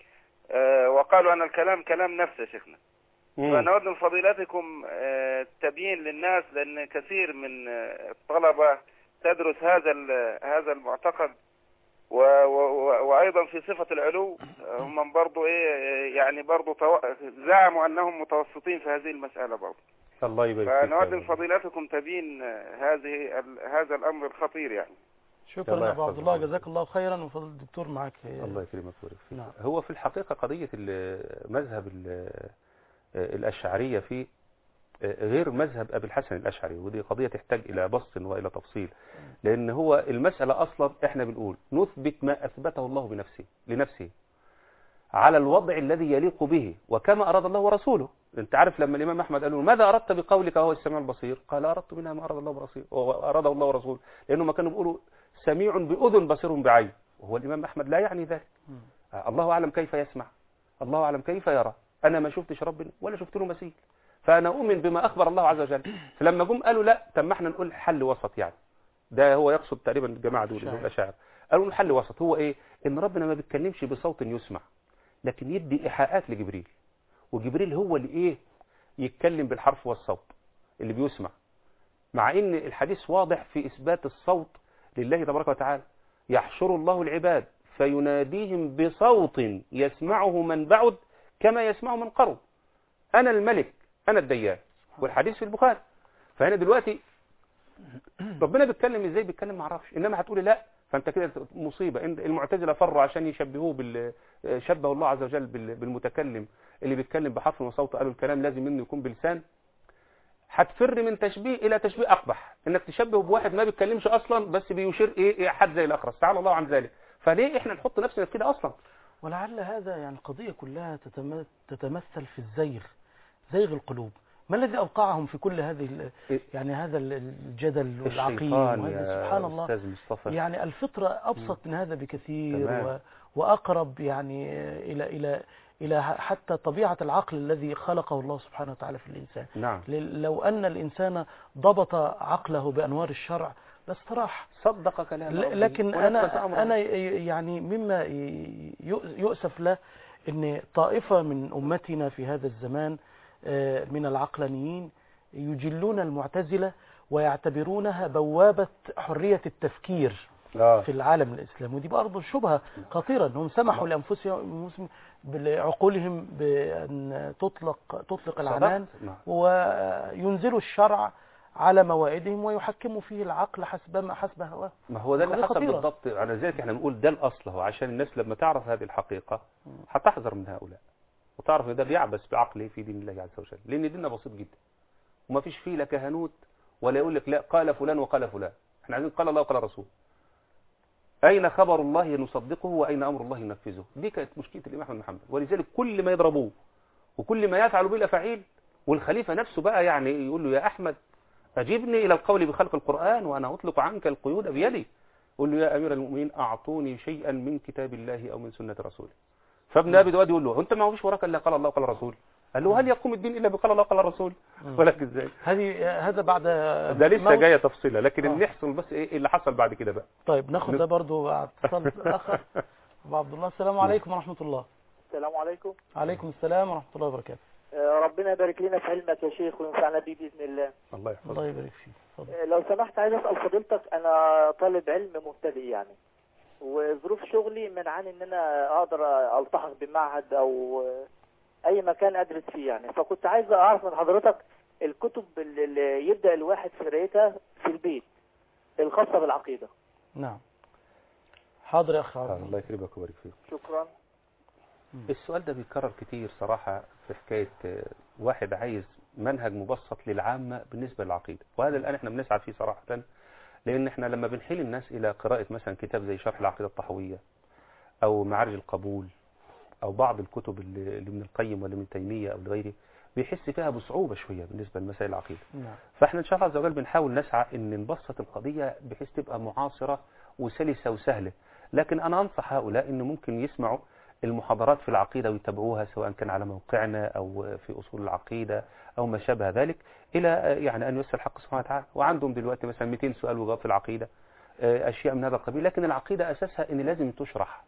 آه، وقالوا أن الكلام كلام نفسه يا شيخنا مم. فنود من فضيلتكم آه، تبيين للناس لأن كثير من آه، الطلبة تدرس هذا ال- هذا المعتقد و و وأيضا في صفة العلو آه، هم برضو إيه آه، يعني برضو تو... زعموا أنهم متوسطين في هذه المسألة برضو الله يبارك فيك فنود يا من رب. فضيلتكم تبيين آه، هذه ال- هذا الأمر الخطير يعني شكرا الله يا ابو عبد يحفظك. الله جزاك الله خيرا وفضل الدكتور معك الله يكرمك ويبارك فيك نعم. هو في الحقيقة قضية ال- مذهب ال- الأشعرية في غير مذهب أبي الحسن الأشعري ودي قضية تحتاج إلى بسط وإلى تفصيل لأن هو المسألة أصلا إحنا بنقول نثبت ما أثبته الله بنفسه لنفسه على الوضع الذي يليق به وكما أراد الله ورسوله أنت عارف لما الإمام أحمد قال له ماذا أردت بقولك وهو السميع البصير قال أردت منها ما أراد الله ورسوله وأراده الله ورسوله لأنه ما كانوا بيقولوا سميع بأذن بصير بعين وهو الإمام أحمد لا يعني ذلك الله أعلم كيف يسمع الله أعلم كيف يرى أنا ما شفتش ربنا ولا شفت له مثيل فأنا أؤمن بما أخبر الله عز وجل فلما جم قالوا لا طب ما احنا نقول حل وسط يعني ده هو يقصد تقريبا الجماعة دول اللي هم الأشاعرة قالوا نقول حل وسط هو إيه إن ربنا ما بيتكلمش بصوت يسمع لكن يدي إيحاءات لجبريل وجبريل هو اللي إيه يتكلم بالحرف والصوت اللي بيسمع مع إن الحديث واضح في إثبات الصوت لله تبارك وتعالى يحشر الله العباد فيناديهم بصوت يسمعه من بعد كما يسمعه من قرب أنا الملك أنا الديان والحديث في البخاري فهنا دلوقتي ربنا بيتكلم ازاي بيتكلم ما اعرفش انما هتقولي لا فانت كده مصيبه إن المعتزله فروا عشان يشبهوه بال شبه الله عز وجل بال- بالمتكلم اللي بيتكلم بحرف وصوت قالوا الكلام لازم منه يكون بلسان هتفر من تشبيه الى تشبيه اقبح انك تشبه بواحد ما بيتكلمش اصلا بس بيشير ايه إيه حد زي الاخرس تعالى الله عن ذلك فليه احنا نحط نفسنا في كده اصلا ولعل هذا يعني القضية كلها تتم- تتمثل في الزيغ زيغ القلوب ما الذي أوقعهم في كل هذه ال- إيه؟ يعني هذا ال- الجدل والعقيم الشيطان وهذا يا سبحان الله استاذ مصطفى يعني الفطرة أبسط من هذا بكثير تمام. و... وأقرب يعني إلى إلى إلى حتى طبيعة العقل الذي خلقه الله سبحانه وتعالى في الإنسان نعم ل- لو أن الإنسان ضبط عقله بأنوار الشرع لاستراح صدق كلام ل- ربه لكن ونفذ أنا أمره. أنا ي- يعني مما ي- يؤ- يؤسف له أن طائفة من أمتنا في هذا الزمان آه، من العقلانيين يجلون المعتزلة ويعتبرونها بوابة حرية التفكير آه. في العالم الإسلامي ودي برضه شبهة خطيرة أنهم سمحوا لأنفسهم بعقولهم بأن تطلق تطلق العنان صدقت. نعم. وينزلوا الشرع على مواعيدهم ويحكموا فيه العقل حسب ما حسب هواه ما هو ده اللي قضية حصل خطيرة. بالضبط على ذلك احنا بنقول ده الاصل هو عشان الناس لما تعرف هذه الحقيقة هتحذر من هؤلاء وتعرف ان ده بيعبث بعقله في دين الله عز وجل لان ديننا بسيط جدا وما فيش فيه لا كهنوت ولا يقول لك لا قال فلان وقال فلان احنا عايزين قال الله وقال الرسول اين خبر الله نصدقه واين امر الله ينفذه دي كانت مشكله الامام احمد بن حنبل ولذلك كل ما يضربوه وكل ما يفعل به الافاعيل والخليفه نفسه بقى يعني يقول له يا احمد أجبني إلى القول بخلق القرآن وأنا أطلق عنك القيود بيدي قل له يا أمير المؤمنين أعطوني شيئا من كتاب الله أو من سنة رسوله فابن أبي دواد يقول له أنت ما فيش وراك إلا قال الله وقال الرسول قال له هل يقوم الدين إلا بقال الله وقال الرسول ولك إزاي هذه هذا بعد ده لسه موت- جاية تفصيلة لكن آه. اللي يحصل بس إيه اللي حصل بعد كده بقى طيب ناخد نس- ده برضه بعد اتصال آخر أبو عبد الله السلام عليكم ورحمة الله السلام عليكم عليكم السلام ورحمة الله وبركاته آه، ربنا يبارك لنا في علمك يا شيخ وينفعنا بيه بإذن الله الله يحفظك الله يبارك فيك اتفضل آه، لو سمحت عايز أسأل فضيلتك أنا طالب علم مبتدئ يعني وظروف شغلي منعني إن أنا أقدر ألتحق بمعهد أو اي مكان ادرس فيه يعني فكنت عايز اعرف من حضرتك الكتب اللي- اللي يبدا الواحد في قرايتها في البيت الخاصه بالعقيده نعم حاضر يا أخ آه، عربي الله يكرمك ويبارك فيك شكرا السؤال ده بيتكرر كتير صراحة في حكاية آه، واحد عايز منهج مبسط للعامة بالنسبة للعقيدة وهذا الآن احنا بنسعى فيه صراحة لأن احنا لما بنحيل الناس إلى قراءة مثلا كتاب زي شرح العقيدة الطحوية أو معارج القبول أو بعض الكتب اللي اللي من القيم ولا من تيمية أو لغيره بيحس فيها بصعوبة شوية بالنسبة لمسائل العقيدة نعم فاحنا ان شاء الله عز وجل بنحاول نسعى ان نبسط القضية بحيث تبقى معاصرة وسلسة وسهلة لكن انا انصح هؤلاء ان ممكن يسمعوا المحاضرات في العقيدة ويتابعوها سواء كان على موقعنا او في اصول العقيدة او ما شابه ذلك الى يعني ان يسر الحق سبحانه وتعالى وعندهم دلوقتي مثلا 200 سؤال وجواب في العقيدة آه، اشياء من هذا القبيل لكن العقيدة اساسها ان لازم تشرح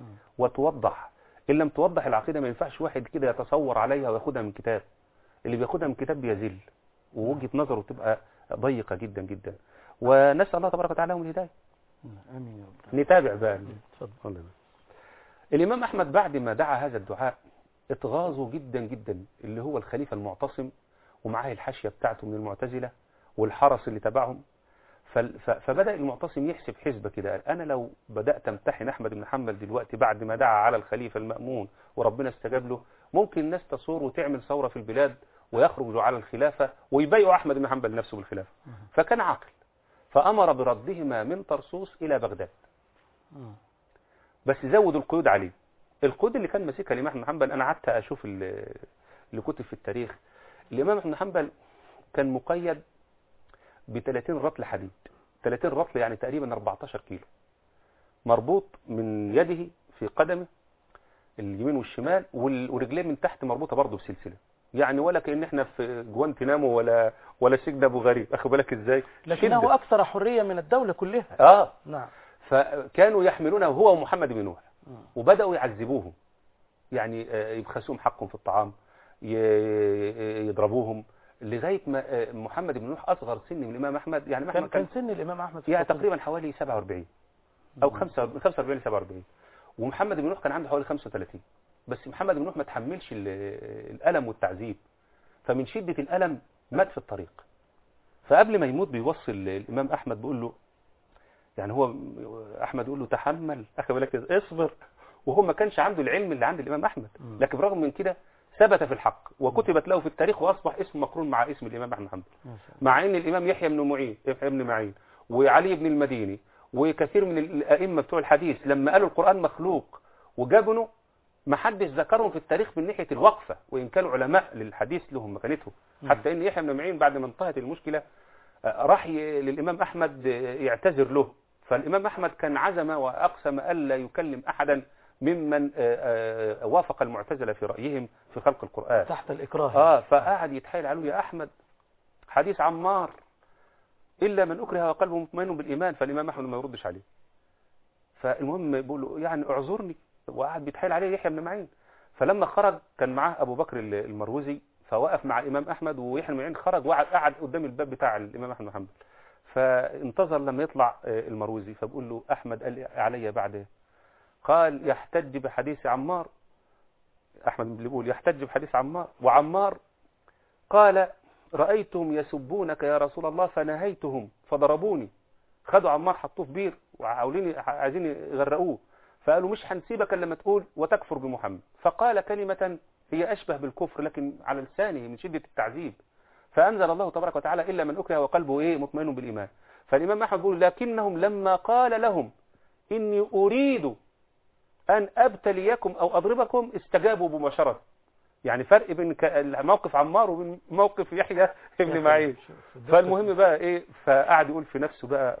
وتوضح ان لم توضح العقيدة ما ينفعش واحد كده يتصور عليها وياخدها من كتاب اللي بياخدها من كتاب بيذل ووجهة نظره تبقى ضيقة جدا جدا ونسأل الله تبارك وتعالى لهم الهداية امين يا رب نتابع بقى اتفضل الإمام أحمد بعد ما دعا هذا الدعاء اتغاظوا جدا جدا اللي هو الخليفة المعتصم ومعاه الحاشية بتاعته من المعتزلة والحرس اللي تبعهم فال- ف- فبدأ المعتصم يحسب حسبة كده قال أنا لو بدأت امتحن أحمد بن حنبل دلوقتي بعد ما دعا على الخليفة المأمون وربنا استجاب له ممكن الناس تصور وتعمل ثورة في البلاد ويخرجوا على الخلافة ويبايعوا أحمد بن حنبل نفسه بالخلافة فكان عاقل فأمر بردهما من طرسوس إلى بغداد مم. بس زودوا القيود عليه القيود اللي كان ماسكها الإمام أحمد بن حنبل أنا قعدت أشوف ال- اللي كتب في التاريخ الإمام أحمد بن حنبل كان مقيد ب 30 رطل حديد 30 رطل يعني تقريبا 14 كيلو مربوط من يده في قدمه اليمين والشمال وال- ورجليه من تحت مربوطه برضه بسلسله يعني ولا كأن احنا في جوانتنامو ولا ولا سجن ابو غريب اخد بالك ازاي لكنه شدة. أكثر حرية من الدولة كلها اه نعم فكانوا يحملونه هو ومحمد بن نوح مم. وبدأوا يعذبوهم يعني آه، يبخسوهم حقهم في الطعام ي- يضربوهم لغاية ما آه، محمد بن نوح أصغر سن من الإمام أحمد يعني كان محمد كان كان سن الإمام أحمد في يعني الفترة دي. تقريبا حوالي 47 أو 45 45 47 ومحمد بن نوح كان عنده حوالي 35 بس محمد بن نوح ما تحملش ال- الألم والتعذيب فمن شدة الألم مات في الطريق فقبل ما يموت بيوصل الإمام أحمد بيقول له يعني هو أحمد يقول له تحمل أخي بالك إزاي؟ اصبر وهو ما كانش عنده العلم اللي عند الإمام أحمد مم. لكن برغم من كده ثبت في الحق وكتبت له في التاريخ وأصبح اسمه مقرون مع اسم الإمام أحمد بن حنبل ما شاء الله. مع ان الامام يحيى بن معين يحيى بن معين وعلي بن المديني وكثير من الائمه بتوع الحديث لما قالوا القران مخلوق وجبنوا ما حدش ذكرهم في التاريخ من ناحيه الوقفه وان كانوا علماء للحديث لهم مكانتهم حتى ان يحيى بن معين بعد ما انتهت المشكله آه، راح ي- للامام احمد آه، يعتذر له فالامام احمد كان عزم واقسم الا يكلم احدا ممن آه، آه، وافق المعتزله في رايهم في خلق القران تحت الإكراه اه فقعد يتحايل عليه يا احمد حديث عمار الا من اكره وقلبه مطمئن بالايمان فالامام احمد ما يردش عليه فالمهم بيقول له يعني اعذرني وقعد بيتحايل عليه يحيى بن معين فلما خرج كان معاه ابو بكر ال- المروزي فوقف مع الامام احمد ويحيى بن معين خرج وقعد قعد قدام الباب بتاع الامام احمد بن حنبل فانتظر لما يطلع آه، المروزي فبقول له احمد قال لي علي بعد قال يحتج بحديث عمار احمد اللي بيقول يحتج بحديث عمار وعمار قال رأيتهم يسبونك يا رسول الله فنهيتهم فضربوني خدوا عمار حطوه في بير وعاولين عايزين يغرقوه فقالوا مش هنسيبك الا لما تقول وتكفر بمحمد فقال كلمة هي أشبه بالكفر لكن على لسانه من شدة التعذيب فأنزل الله تبارك وتعالى إلا من أكره وقلبه إيه مطمئن بالإيمان فالإمام أحمد يقول لكنهم لما قال لهم إني أريد أن أبتليكم أو أضربكم استجابوا بمباشرة يعني فرق بين ك- موقف عمار وبين موقف يحيى ابن معين فالمهم بقى ايه فقعد يقول في نفسه بقى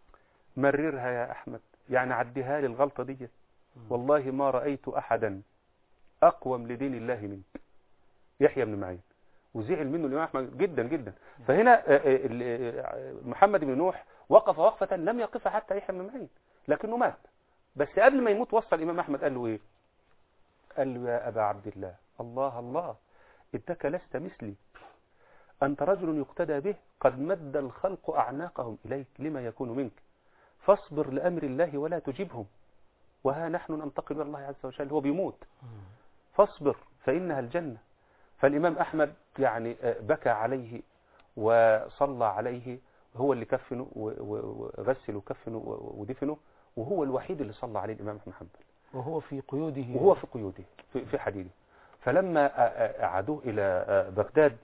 مررها يا احمد يعني عديها لي الغلطه دي والله ما رايت احدا اقوم لدين الله منك يحيى بن معين وزعل منه الامام احمد جدا جدا فهنا آه، آه، ال- آه، محمد بن نوح وقف وقفه لم يقفها حتى يحيى بن معين لكنه مات بس قبل ما يموت وصل الامام احمد قال له ايه قال له يا ابا عبد الله الله الله انك لست مثلي أنت رجل يقتدى به قد مد الخلق أعناقهم إليك لما يكون منك فاصبر لأمر الله ولا تجبهم وها نحن ننتقل إلى الله عز وجل هو بيموت فاصبر فإنها الجنة فالإمام أحمد يعني آه، بكى عليه وصلى عليه هو اللي كفنه و- و- وغسل وكفنه و- ودفنه وهو الوحيد اللي صلى عليه الإمام أحمد بن حنبل وهو في قيوده وهو في قيوده في, في حديده فلما آه، آه، أعادوه إلى آه، بغداد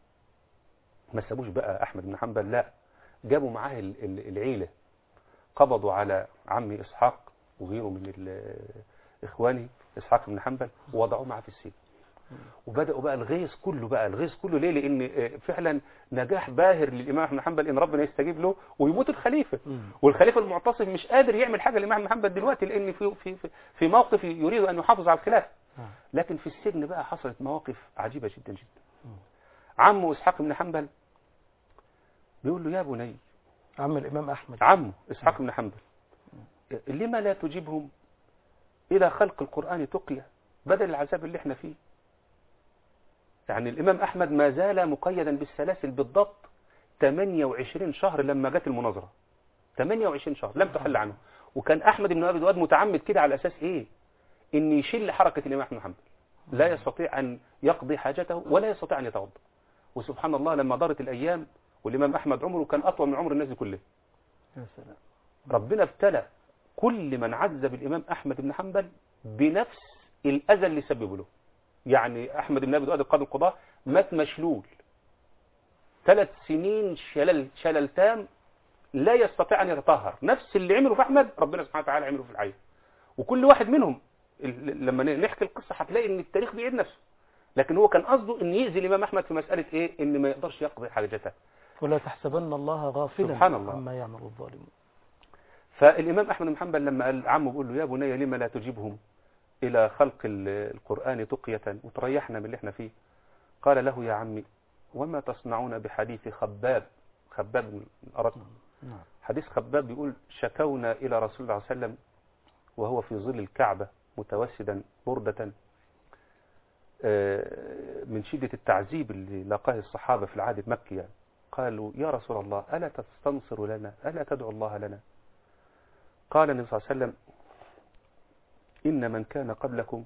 ما سابوش بقى أحمد بن حنبل لا جابوا معاه ال- ال- العيلة قبضوا على عمي إسحاق وغيره من ال- إخوانه إسحاق بن حنبل ووضعوه معاه في السجن وبدأوا بقى الغيظ كله بقى الغيظ كله ليه لأن آه، فعلا نجاح باهر للإمام أحمد بن حنبل إن ربنا يستجيب له ويموت الخليفة مم. والخليفة المعتصم مش قادر يعمل حاجة للإمام أحمد بن حنبل دلوقتي لأن في في في- في موقف يريد أن يحافظ على الخلافة نعم. لكن في السجن بقى حصلت مواقف عجيبة جدا جدا مم. عمه إسحاق بن حنبل بيقول له يا بني عم الإمام أحمد عمه إسحاق بن حنبل لما لا تجيبهم إلى خلق القرآن تقية بدل العذاب اللي احنا فيه يعني الإمام أحمد ما زال مقيدا بالسلاسل بالضبط 28 شهر لما جت المناظرة 28 شهر لم تحل عنه وكان أحمد بن أبي دواد متعمد كده على أساس إيه إن يشيل حركة الإمام أحمد بن حنبل لا يستطيع أن يقضي حاجته ولا يستطيع أن يتوضا وسبحان الله لما دارت الأيام والإمام أحمد عمره كان أطول من عمر الناس دي كلها يا سلام ربنا ابتلى كل من عذب الإمام أحمد بن حنبل بنفس الأذى اللي سببه له يعني أحمد بن أبي دؤاد القاضي القضاء مات مشلول ثلاث سنين شلل, شلل تام لا يستطيع أن يتطهر نفس اللي عمله في أحمد ربنا سبحانه وتعالى عمله في الحي وكل واحد منهم ال- لما نحكي القصة هتلاقي ان التاريخ بيعيد نفسه لكن هو كان قصده ان يأذي الإمام أحمد في مسألة ايه ان ما يقدرش يقضي حاجته ولا تحسبن الله غافلا سبحان الله. عما يعمل الظالمون فالإمام أحمد بن حنبل لما قال عمه بيقول له يا بني لما لا تجيبهم إلى خلق ال- القرآن تقية وتريحنا من اللي احنا فيه قال له يا عمي وما تصنعون بحديث خباب خباب بن أرد نعم حديث خباب بيقول شكونا إلى رسول الله صلى الله عليه وسلم وهو في ظل الكعبة متوسدا بردة آه، من شدة التعذيب اللي لاقاه الصحابة في العهد المكي يعني. قالوا يا رسول الله ألا تستنصر لنا ألا تدعو الله لنا قال النبي صلى الله عليه وسلم إن من كان قبلكم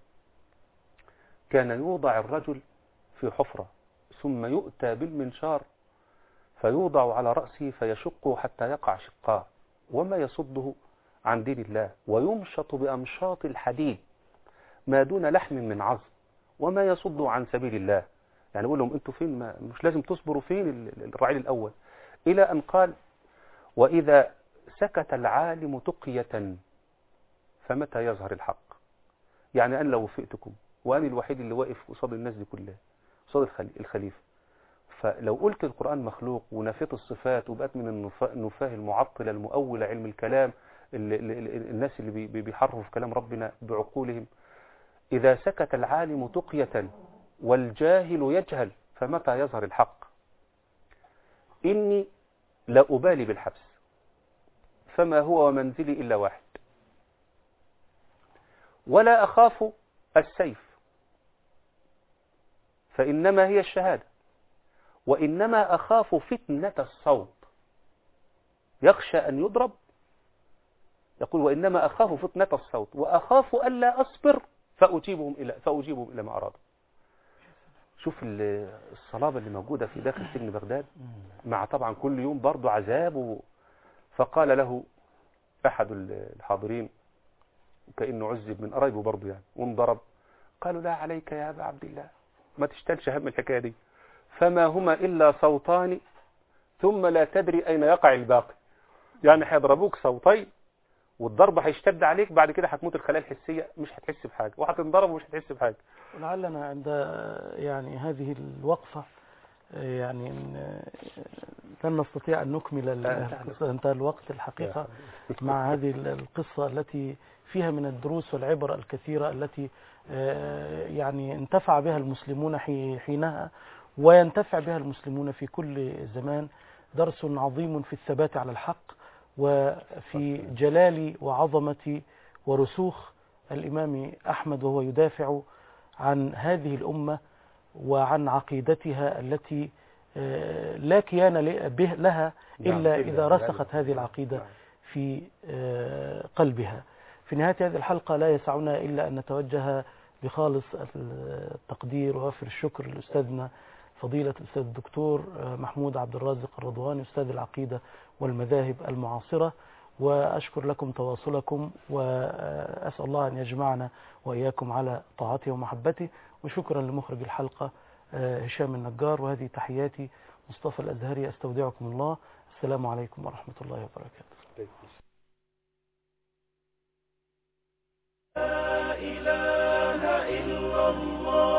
كان يوضع الرجل في حفرة ثم يؤتى بالمنشار فيوضع على رأسه فيشقه حتى يقع شقاه وما يصده عن دين الله ويمشط بأمشاط الحديد ما دون لحم من عظم وما يصد عن سبيل الله يعني يقول لهم انتوا فين ما مش لازم تصبروا فين ال- ال- الرعيل الأول إلى أن قال وإذا سكت العالم تقية فمتى يظهر الحق يعني أنا لو وفقتكم وأنا الوحيد اللي واقف قصاد الناس دي كلها قصاد الخلي- الخليفة فلو قلت القرآن مخلوق ونفيت الصفات وبقت من النفا- النفاه المعطلة المؤولة علم الكلام ال- ال- ال- الناس اللي بي- بي- بيحرفوا في كلام ربنا بعقولهم إذا سكت العالم تقية والجاهل يجهل فمتى يظهر الحق إني لا أبالي بالحبس فما هو ومنزلي إلا واحد ولا أخاف السيف فإنما هي الشهادة وإنما أخاف فتنة الصوت يخشى أن يضرب يقول وإنما أخاف فتنة الصوت وأخاف ألا أصبر فأجيبهم إلى فأجيبهم إلى ما أرادوا شوف ال- الصلابة اللي موجودة في داخل سجن بغداد مع طبعا كل يوم برضه عذاب و... فقال له أحد الحاضرين كأنه عذب من قرايبه برضه يعني وانضرب قالوا لا عليك يا أبا عبد الله ما تشتلش هم الحكاية دي فما هما إلا صوتان ثم لا تدري أين يقع الباقي يعني هيضربوك صوتين والضرب هيشتد عليك بعد كده هتموت الخلايا الحسية مش هتحس بحاجة وهتنضرب ومش هتحس بحاجة ولعلنا عند يعني هذه الوقفة يعني إن- لن نستطيع أن نكمل ال- لا، لا. القصة انتهى الوقت الحقيقة مع هذه ال- القصة التي فيها من الدروس والعبر الكثيرة التي آه، يعني انتفع بها المسلمون حي- حينها وينتفع بها المسلمون في كل زمان درس عظيم في الثبات على الحق وفي جلال وعظمة ورسوخ الإمام أحمد وهو يدافع عن هذه الأمة وعن عقيدتها التي آه، لا كيان ل- به- لها نعم، إلا إلا إذا لا رسخت لا. هذه العقيدة نعم. في آه، قلبها في نهاية هذه الحلقة لا يسعنا إلا أن نتوجه بخالص التقدير ووافر الشكر لأستاذنا فضيلة الأستاذ الدكتور محمود عبد الرازق الرضواني أستاذ العقيدة والمذاهب المعاصرة وأشكر لكم تواصلكم وأسأل الله أن يجمعنا وإياكم على طاعته ومحبته وشكرا لمخرج الحلقة هشام النجار وهذه تحياتي مصطفى الأزهري أستودعكم الله السلام عليكم ورحمة الله وبركاته لا إله إلا الله